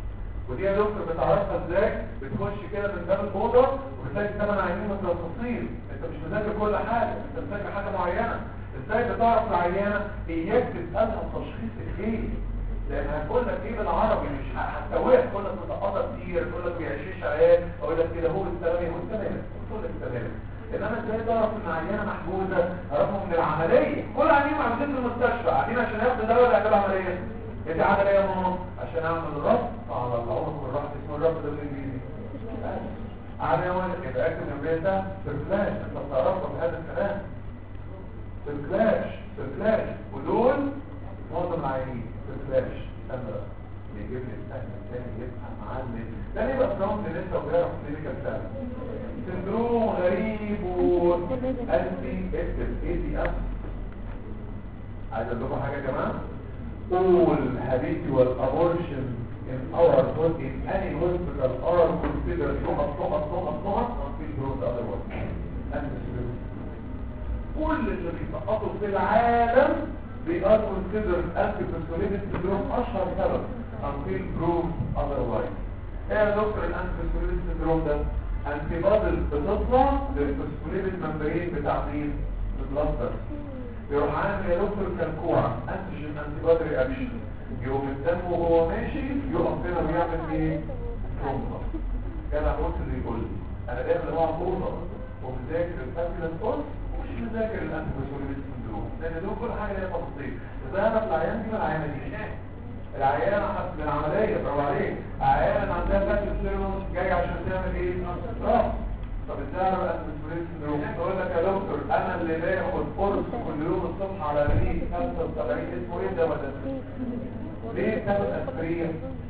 ودي يا دكتور بتعرفها ازاي بتخش كده من باب الاوضه وبتلاقي ثمان عينين مترصصين انت مش مذاكر كل حاجه انت مذاكر حاجه معينه ازاي بتعرف العيانه اياك تسالها تشخيص ايه لان هتقول لك ايه بالعربي مش هتسويها تقول لك متقاطع كتير تقول لك بيعشيش عيال اقول لك كده هو السلامي هو السلامي تقول لك السلامي انما ازاي تعرف ان عيانه محجوزه اعرفها من العمليه كل عيانين محجوزين في المستشفى قاعدين عشان ياخدوا دواء ولا يعملوا عمليه ايه عمليه يا ماما عشان اعمل ربط على العمق والربط اسمه الربط ده بالانجليزي عمليه وانا يبقى اكتب جنبيه ده في الفلاش انت بتعرفها بهذا الكلام في الفلاش في الفلاش ودول معظم العيانين في الفلاش استنى بقى بيجيب لي السهم الثاني يبقى معلم ده ليه بقى فرونت لسه وبيعرف كلينيكال سهم سندروم غريب و انتي اكتب اي دي اف عايز اقول لكم حاجه يا جماعه all habitual abortion in our in any hospital are considered نقط نقط نقط نقط until proved otherwise and كل اللي بيسقطوا في العالم they are considered anti-persolated syndrome اشهر سبب until proved otherwise ايه يا دكتور الانتي syndrome ده انتي بادل بتطلع للبرسوليد ممبرين بتاع مين البلاستر يروح عامل يا دكتور كالكوع انتيجين انتي بادي رياكشن يقوم الدم وهو ماشي يقف هنا ويعمل ايه ترومبا كان ابص اللي يقول لي انا داخل مع اوضه ومذاكر الفاكيلا سبوت ومش مذاكر الانتي بارسوليد سندروم لان دول كل حاجه ليها تفاصيل ازاي انا العيان دي من العيانه دي العيانة من العملية برافو عليك عيانة عندها فاكر سيرموس جاي عشان تعمل ايه؟ راس طب ازاي انا بقى سندروم تقول لك يا دكتور انا اللي باخد قرص كل يوم الصبح على ريق 75 اسمه ايه ده ولا ليه تاخد اسبرين؟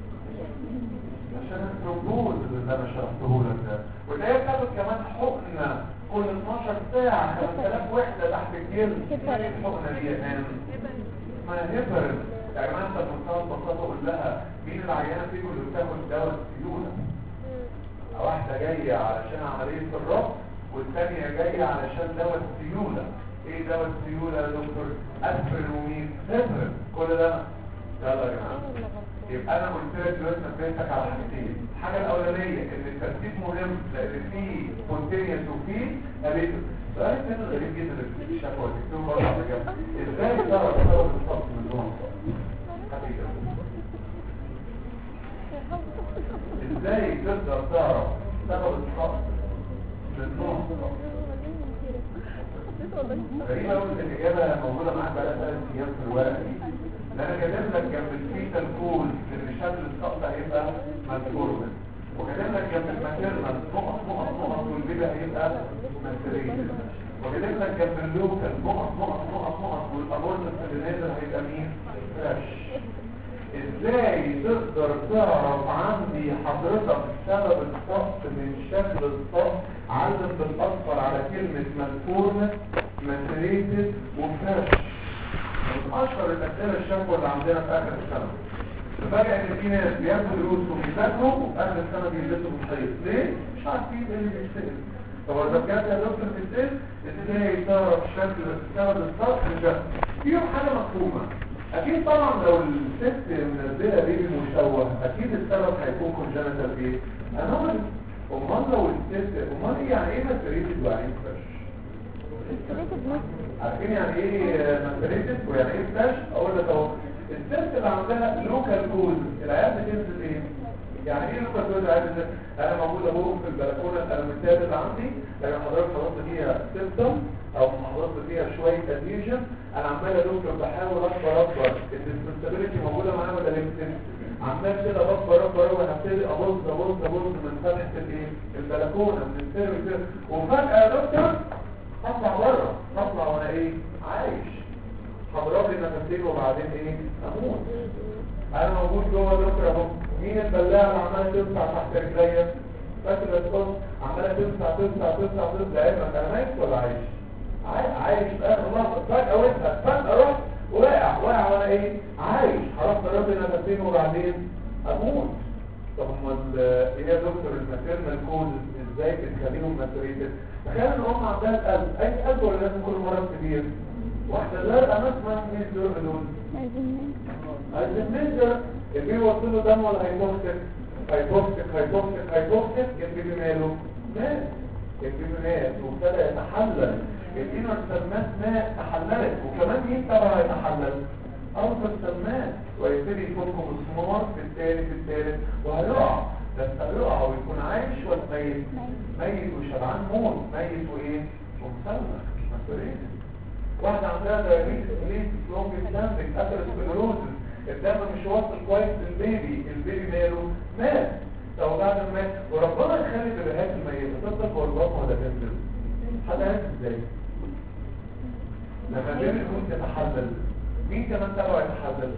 عشان الثرومبوز اللي انا شرحته لك ده وده بتاخد كمان حقنة كل 12 ساعة 5000 وحدة تحت الجلد ايه الحقنة دي يا مان؟ اسمها هيبرين يا جماعه انت بمنتهى البساطه قول لها مين العيانه فيكم اللي بتاخد دواء السيوله واحده جايه علشان عمليه الربط والثانيه جايه علشان دواء السيوله ايه دواء السيوله يا دكتور اسبرين ومين هيبرين كل ده يلا يا جماعه يبقى انا قلت لك دلوقتي نبهتك على حاجتين الحاجه الاولانيه ان الترتيب مهم لان فيه سبونتينيوس وفيه ابيتو سؤال تاني غريب جدا اللي في الشكوى تكتبه بره على جنب ازاي تعرف سبب الصف من دون ازاي تقدر تعرف سبب الصف من دون غريبة قوي ان الاجابة موجودة معاك بقى ثلاث ايام في الورقة دي لان انا كاتب لك جنب الفيتال كول ان شكل السقط هيبقى مذكور وكاتب لك جنب الماتيرنال نقط نقط نقط والبيبي هيبقى ماتريال وكاتب لك جنب اللوكال نقط نقط نقط نقط والابورت اللي نازل هيبقى مين فريش ازاي تقدر تعرف عندي حضرتك سبب السقط من شكل السقط علم بالاصفر على كلمة مذكورة ماتريتد وفرش من اشهر الاسئله الشكوى اللي عندنا في اخر السنه تفاجئ ان في ناس بياخدوا دروس وبيذاكروا وفي اخر السنه بيلبسوا بالخيط ليه؟ مش عارفين ايه اللي بيشتغل طب اذا بجد يا دكتور في السن ازاي تعرف شكل سبب السطح ده فيهم حاجه مفهومه اكيد طبعا لو الست منزله بيبي مشوه اكيد السبب هيكون كونجنتال ايه؟ انومالي امال لو الست امال ايه يعني ايه مسؤوليه ويعني ايه فرش؟ عارفين يعني ايه مسؤوليه ويعني ايه فرش؟ اقول لك اهو الست اللي عندها لوكال كوز العيال بتنزل ايه؟ يعني ايه لوكال كوز العيال بتنزل؟ انا موجود اهو في البلكونه الالمنتات اللي عندي لكن حضرتك حضرت فيها سيمتوم او حضرت فيها شويه اديشن انا عمال ادوك بحاول اكبر اكبر الديسبنسابيلتي موجوده معايا ولا لسه عمال كده بكبر اكبر وهبتدي ابص ابص ابص من فتحه الايه البلكونه من السيرفي كده وفجاه يا دكتور اطلع بره اطلع وانا ايه عايش هضرب لي نفسين وبعدين ايه اموت انا موجود جوه دكتور اهو مين البلاعه اللي عماله تنفع تحت رجليا فاكر الصوت عماله تنفع تنفع تنفع تنفع علمك انا ميت ولا عايش عايش في اخر لحظه فجاه وانت فجاه رحت واقع واقع وانا ايه عايش خلاص ضرب لي نفسين وبعدين اموت طب امال ايه يا دكتور الماتيرنال كوز ازاي بتخليهم ماتريتد تخيل ان هم عندها قلب اي قلب ولا لازم كل مرض كبير واحده زرقاء ناس ما مين دول دول عايزين ننزل اللي بيوصل له دم ولا هيتوكسك هيتوكسيك هيتوكسيك هيتوكسيك البيبي ماله مات البيبي مات وابتدى يتحلل الانر سلمات مات تحللت وكمان مين تبع يتحلل اوسط سلمات ويبتدي يفكوا مسمار في الثالث في الثالث وهيقع بس هيقع ويكون عايش ولا ميت ميت وشبعان موت ميت وايه ومسلخ مسؤولين واحدة عندها دايابيتس ليه لونج ستاندنج اثيروسكليروزس الدم مش واصل كويس للبيبي البيبي ماله مات لو بعد ما مات وربنا يخلي بيبيهات الميتة تفضل جوه البطن ولا تنزل حد عارف ازاي لما البيبي يكون يتحلل مين كمان تبعه يتحلل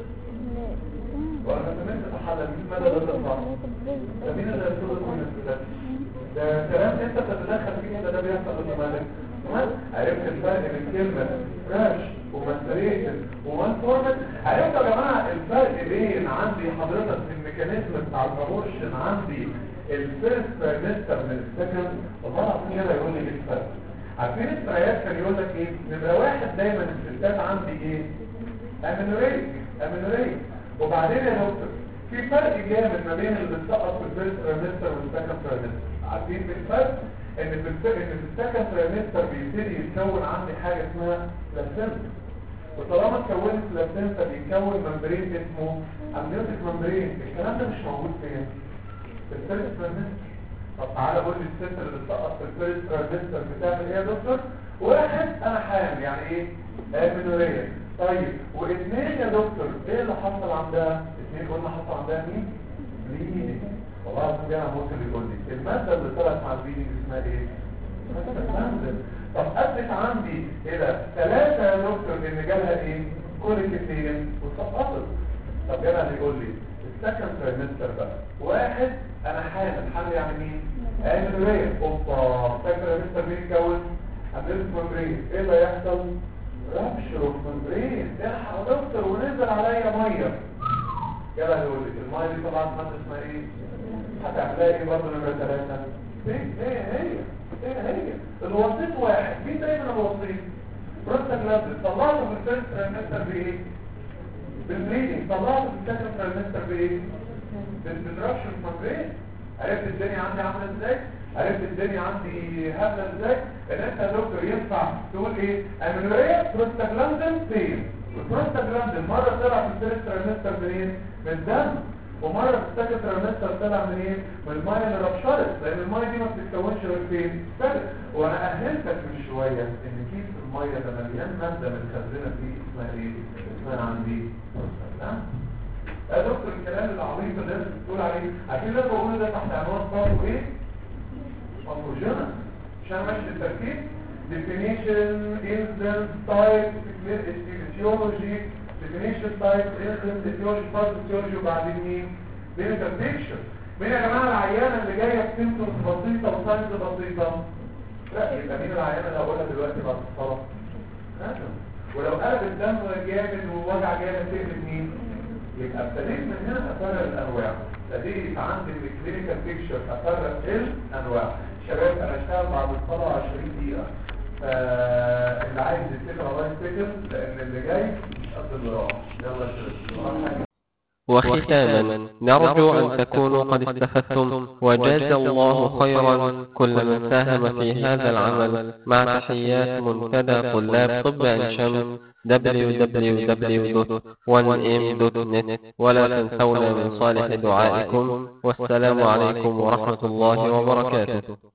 ولما كمان تتحلل مين مدى ده تطلع ده مين اللي يرسل كل الناس ده كلام انت بتتدخل فيه ده ده بيحصل اوتوماتيك تمام عرفت الفرق بين كلمه فراش وماستريشن وان فورمت عرفت يا جماعه الفرق بين عندي حضرتك في الميكانيزم بتاع الابورشن عندي الفيرست ترايمستر من السكند وطبعا كده يقول لي ايه الفرق عارفين السرايات كان يقول لك ايه نمره واحد دايما الستات عندي ايه امينوريك امينوريك وبعدين يا دكتور في فرق جامد ما بين اللي بتسقط في الفيرست ترايمستر والسكند ترايمستر عارفين في الفرق ان في الف... ان في السكند ترايمستر بيبتدي يتكون عندي حاجه اسمها بلاسنتا وطالما اتكونت بلاسنتا بيتكون ممبرين اسمه امنيوتيك ممبرين الكلام ده مش موجود فين في الفيرست ترايمستر طب تعالى قول لي الست اللي بتسقط في الفيرست ترايمستر بتعمل ايه يا دكتور واحد انا حامل يعني ايه امينوريه طيب واثنين يا دكتور ايه اللي حصل عندها اثنين قلنا حصل عندها مين بليدنج والله العظيم انا ممكن يقول لي الماده اللي طلعت مع البليدنج اسمها ايه ماده طب اثبت عندي ايه ده ثلاثه يا دكتور ان جالها ايه كوليك اثنين وسقطت طب يلا يقول لي السكند ترايمستر بقى واحد انا حامل حامل يعني مين امينوريه اوبا السكند ترايمستر بيتكون امينوريك ممبرين ايه اللي هيحصل رابشر اوف ممبرين الحق يا دكتور ونزل عليا ميه يلا يقول لك الميه دي طبعا ماده اسمها ايه هتعملها ايه برضه نمره ثلاثه ايه هي هي ايه هي الوسيط واحد مين دايما الوسيط بروستاجلاندين طلعته من الفيرست ترايمستر بايه بالبليدنج طلعته من السكند ترايمستر بايه بالدرابشن ممبرين عرفت الدنيا عندي عامله ازاي عرفت الدنيا عندي هبله ازاي ان انت يا دكتور ينفع تقول ايه امينوريا بروستاجلاندين فين والبروستاجلاندين مره طلع في الفيرست ترايمستر منين من الدم ومره في السكند ترايمستر طلع منين من الميه اللي ربشرت لان الميه دي ما بتتكونش غير فين فاتت وانا اهلتك من شويه ان كيس الميه ده مليان ماده متخزنه فيه اسمها ايه اسمها عندي بروستاجلاندين يا دكتور الكلام العظيم اللي انت بتقول عليه عشان انا بقول ده تحت عنوان برضه ايه باثوجينس عشان ماشي التركيب definition instance type etiology definition type instance etiology pathology وبعدين مين clinical picture مين يا جماعه العيانه اللي جايه بسيمتومز بسيطه وساينز بسيطه لا يبقى مين العيانه اللي هقولها دلوقتي بعد الصلاه ادم ولو قلب الدم جامد ووجع جامد تقلب مين يبقى ابتديت من هنا افرق الانواع ابتديت عندي الكلينيكال بيكتشر افرق الانواع شباب انا اشتغل بعد الصلاه 20 دقيقه فاللي عايز يفتكر الله يفتكر لان اللي جاي مش قد اللي راح يلا يا شباب وختاما نرجو أن تكونوا قد استفدتم وجاز الله خيرا كل من ساهم في هذا العمل مع تحيات منتدى طلاب طب عين شمس www.1m.net ولا تنسونا من صالح دعائكم والسلام عليكم ورحمة الله وبركاته